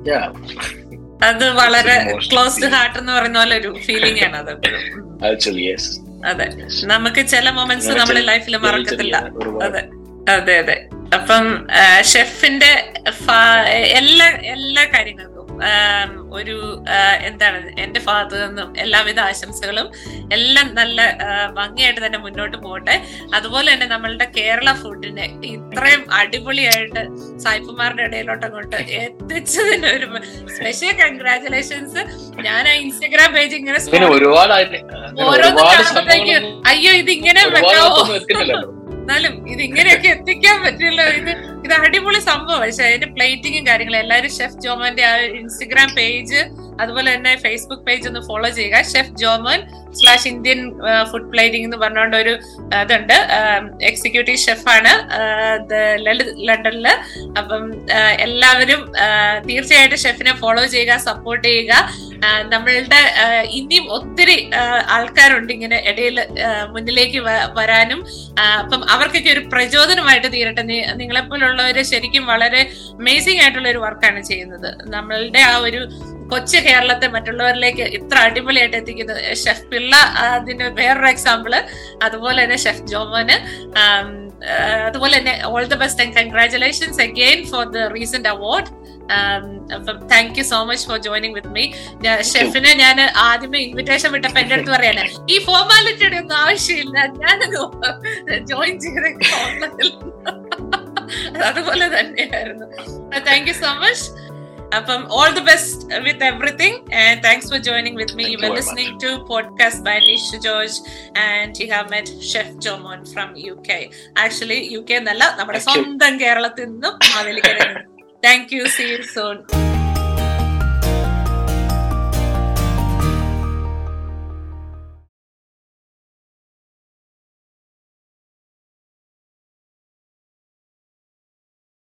അത് വളരെ ക്ലോസ്ഡ് ഹാർട്ട് എന്ന് പറയുന്ന പോലെ ഒരു ഫീലിംഗ് ആണ് അത് ആക്ച്വലി യെസ് അതെ നമുക്ക് ചില മൊമെന്റ്സ് നമ്മുടെ ലൈഫിൽ മറക്കത്തില്ല അതെ അതെ അതെ അപ്പം ഷെഫിന്റെ എല്ലാ എല്ലാ കാര്യങ്ങൾക്കും ഒരു എന്താണ് എന്റെ ഭാഗത്തു നിന്നും എല്ലാവിധ ആശംസകളും എല്ലാം നല്ല ഭംഗിയായിട്ട് തന്നെ മുന്നോട്ട് പോകട്ടെ അതുപോലെ തന്നെ നമ്മളുടെ കേരള ഫുഡിനെ ഇത്രയും അടിപൊളിയായിട്ട് സായിപ്പുമാരുടെ ഇടയിലോട്ട് അങ്ങോട്ട് എത്തിച്ചതിന് ഒരു സ്പെഷ്യൽ കൺഗ്രാചുലേഷൻസ് ഞാൻ ആ ഇൻസ്റ്റഗ്രാം പേജ് ഇങ്ങനെ ഓരോന്ന് കാണുമ്പോഴേക്ക് അയ്യോ ഇത് ഇങ്ങനെ വെക്കാവോ എന്നാലും ഇത് ഇങ്ങനെയൊക്കെ എത്തിക്കാൻ പറ്റില്ല ഇത് ഇത് അടിപൊളി സംഭവം പക്ഷെ അതിന്റെ പ്ലേറ്റിങ്ങും കാര്യങ്ങളും എല്ലാവരും ഷെഫ് ജോമോന്റെ ആ ഇൻസ്റ്റഗ്രാം പേജ് അതുപോലെ തന്നെ ഫേസ്ബുക്ക് പേജ് ഒന്ന് ഫോളോ ചെയ്യുക chef Jomon slash Indian food plating എന്ന് പറഞ്ഞുകൊണ്ട് ഒരു ഇതുണ്ട് എക്സിക്യൂട്ടീവ് ഷെഫാണ് ലണ്ടനില് അപ്പം എല്ലാവരും തീർച്ചയായിട്ടും ഷെഫിനെ ഫോളോ ചെയ്യുക സപ്പോർട്ട് ചെയ്യുക നമ്മളുടെ ഇനിയും ഒത്തിരി ആൾക്കാരുണ്ട് ഇങ്ങനെ ഇടയിൽ മുന്നിലേക്ക് വരാനും അപ്പം അവർക്കൊക്കെ ഒരു പ്രചോദനമായിട്ട് തീരട്ടെ നിങ്ങളെപ്പോലുള്ളവര് ശരിക്കും വളരെ അമേസിംഗ് ആയിട്ടുള്ള ഒരു വർക്കാണ് ചെയ്യുന്നത് നമ്മളുടെ ആ ഒരു കൊച്ചു കേരളത്തെ മറ്റുള്ളവരിലേക്ക് ഇത്ര അടിപൊളിയായിട്ട് എത്തിക്കുന്നത് ഷെഫ് പിള്ള അതിന് വേറൊരു എക്സാമ്പിള് അതുപോലെ തന്നെ ഷെഫ് ജോമോന് അതുപോലെ തന്നെ all the best and congratulations again for the recent award അപ്പം thank you so much for joining with me ഷെഫിനെ ഞാൻ ആദ്യമേ ഇൻവിറ്റേഷൻ വിട്ടപ്പോ എന്റെ അടുത്ത് പറയാന് ഈ ഫോർമാലിറ്റിയുടെ ഒന്നും ആവശ്യമില്ല ഞാനത് ജോയിൻ ചെയ്ത അതുപോലെ തന്നെയായിരുന്നു താങ്ക് യു സോ മച്ച് അപ്പം all the best with everything and thanks for joining with me you are listening to podcast by Nish George and you have met chef Jomon from U K actually U K എന്നല്ല നമ്മുടെ സ്വന്തം കേരളത്തിൽ നിന്നും മാവേലിക്കരയിൽ Thank you. See you soon.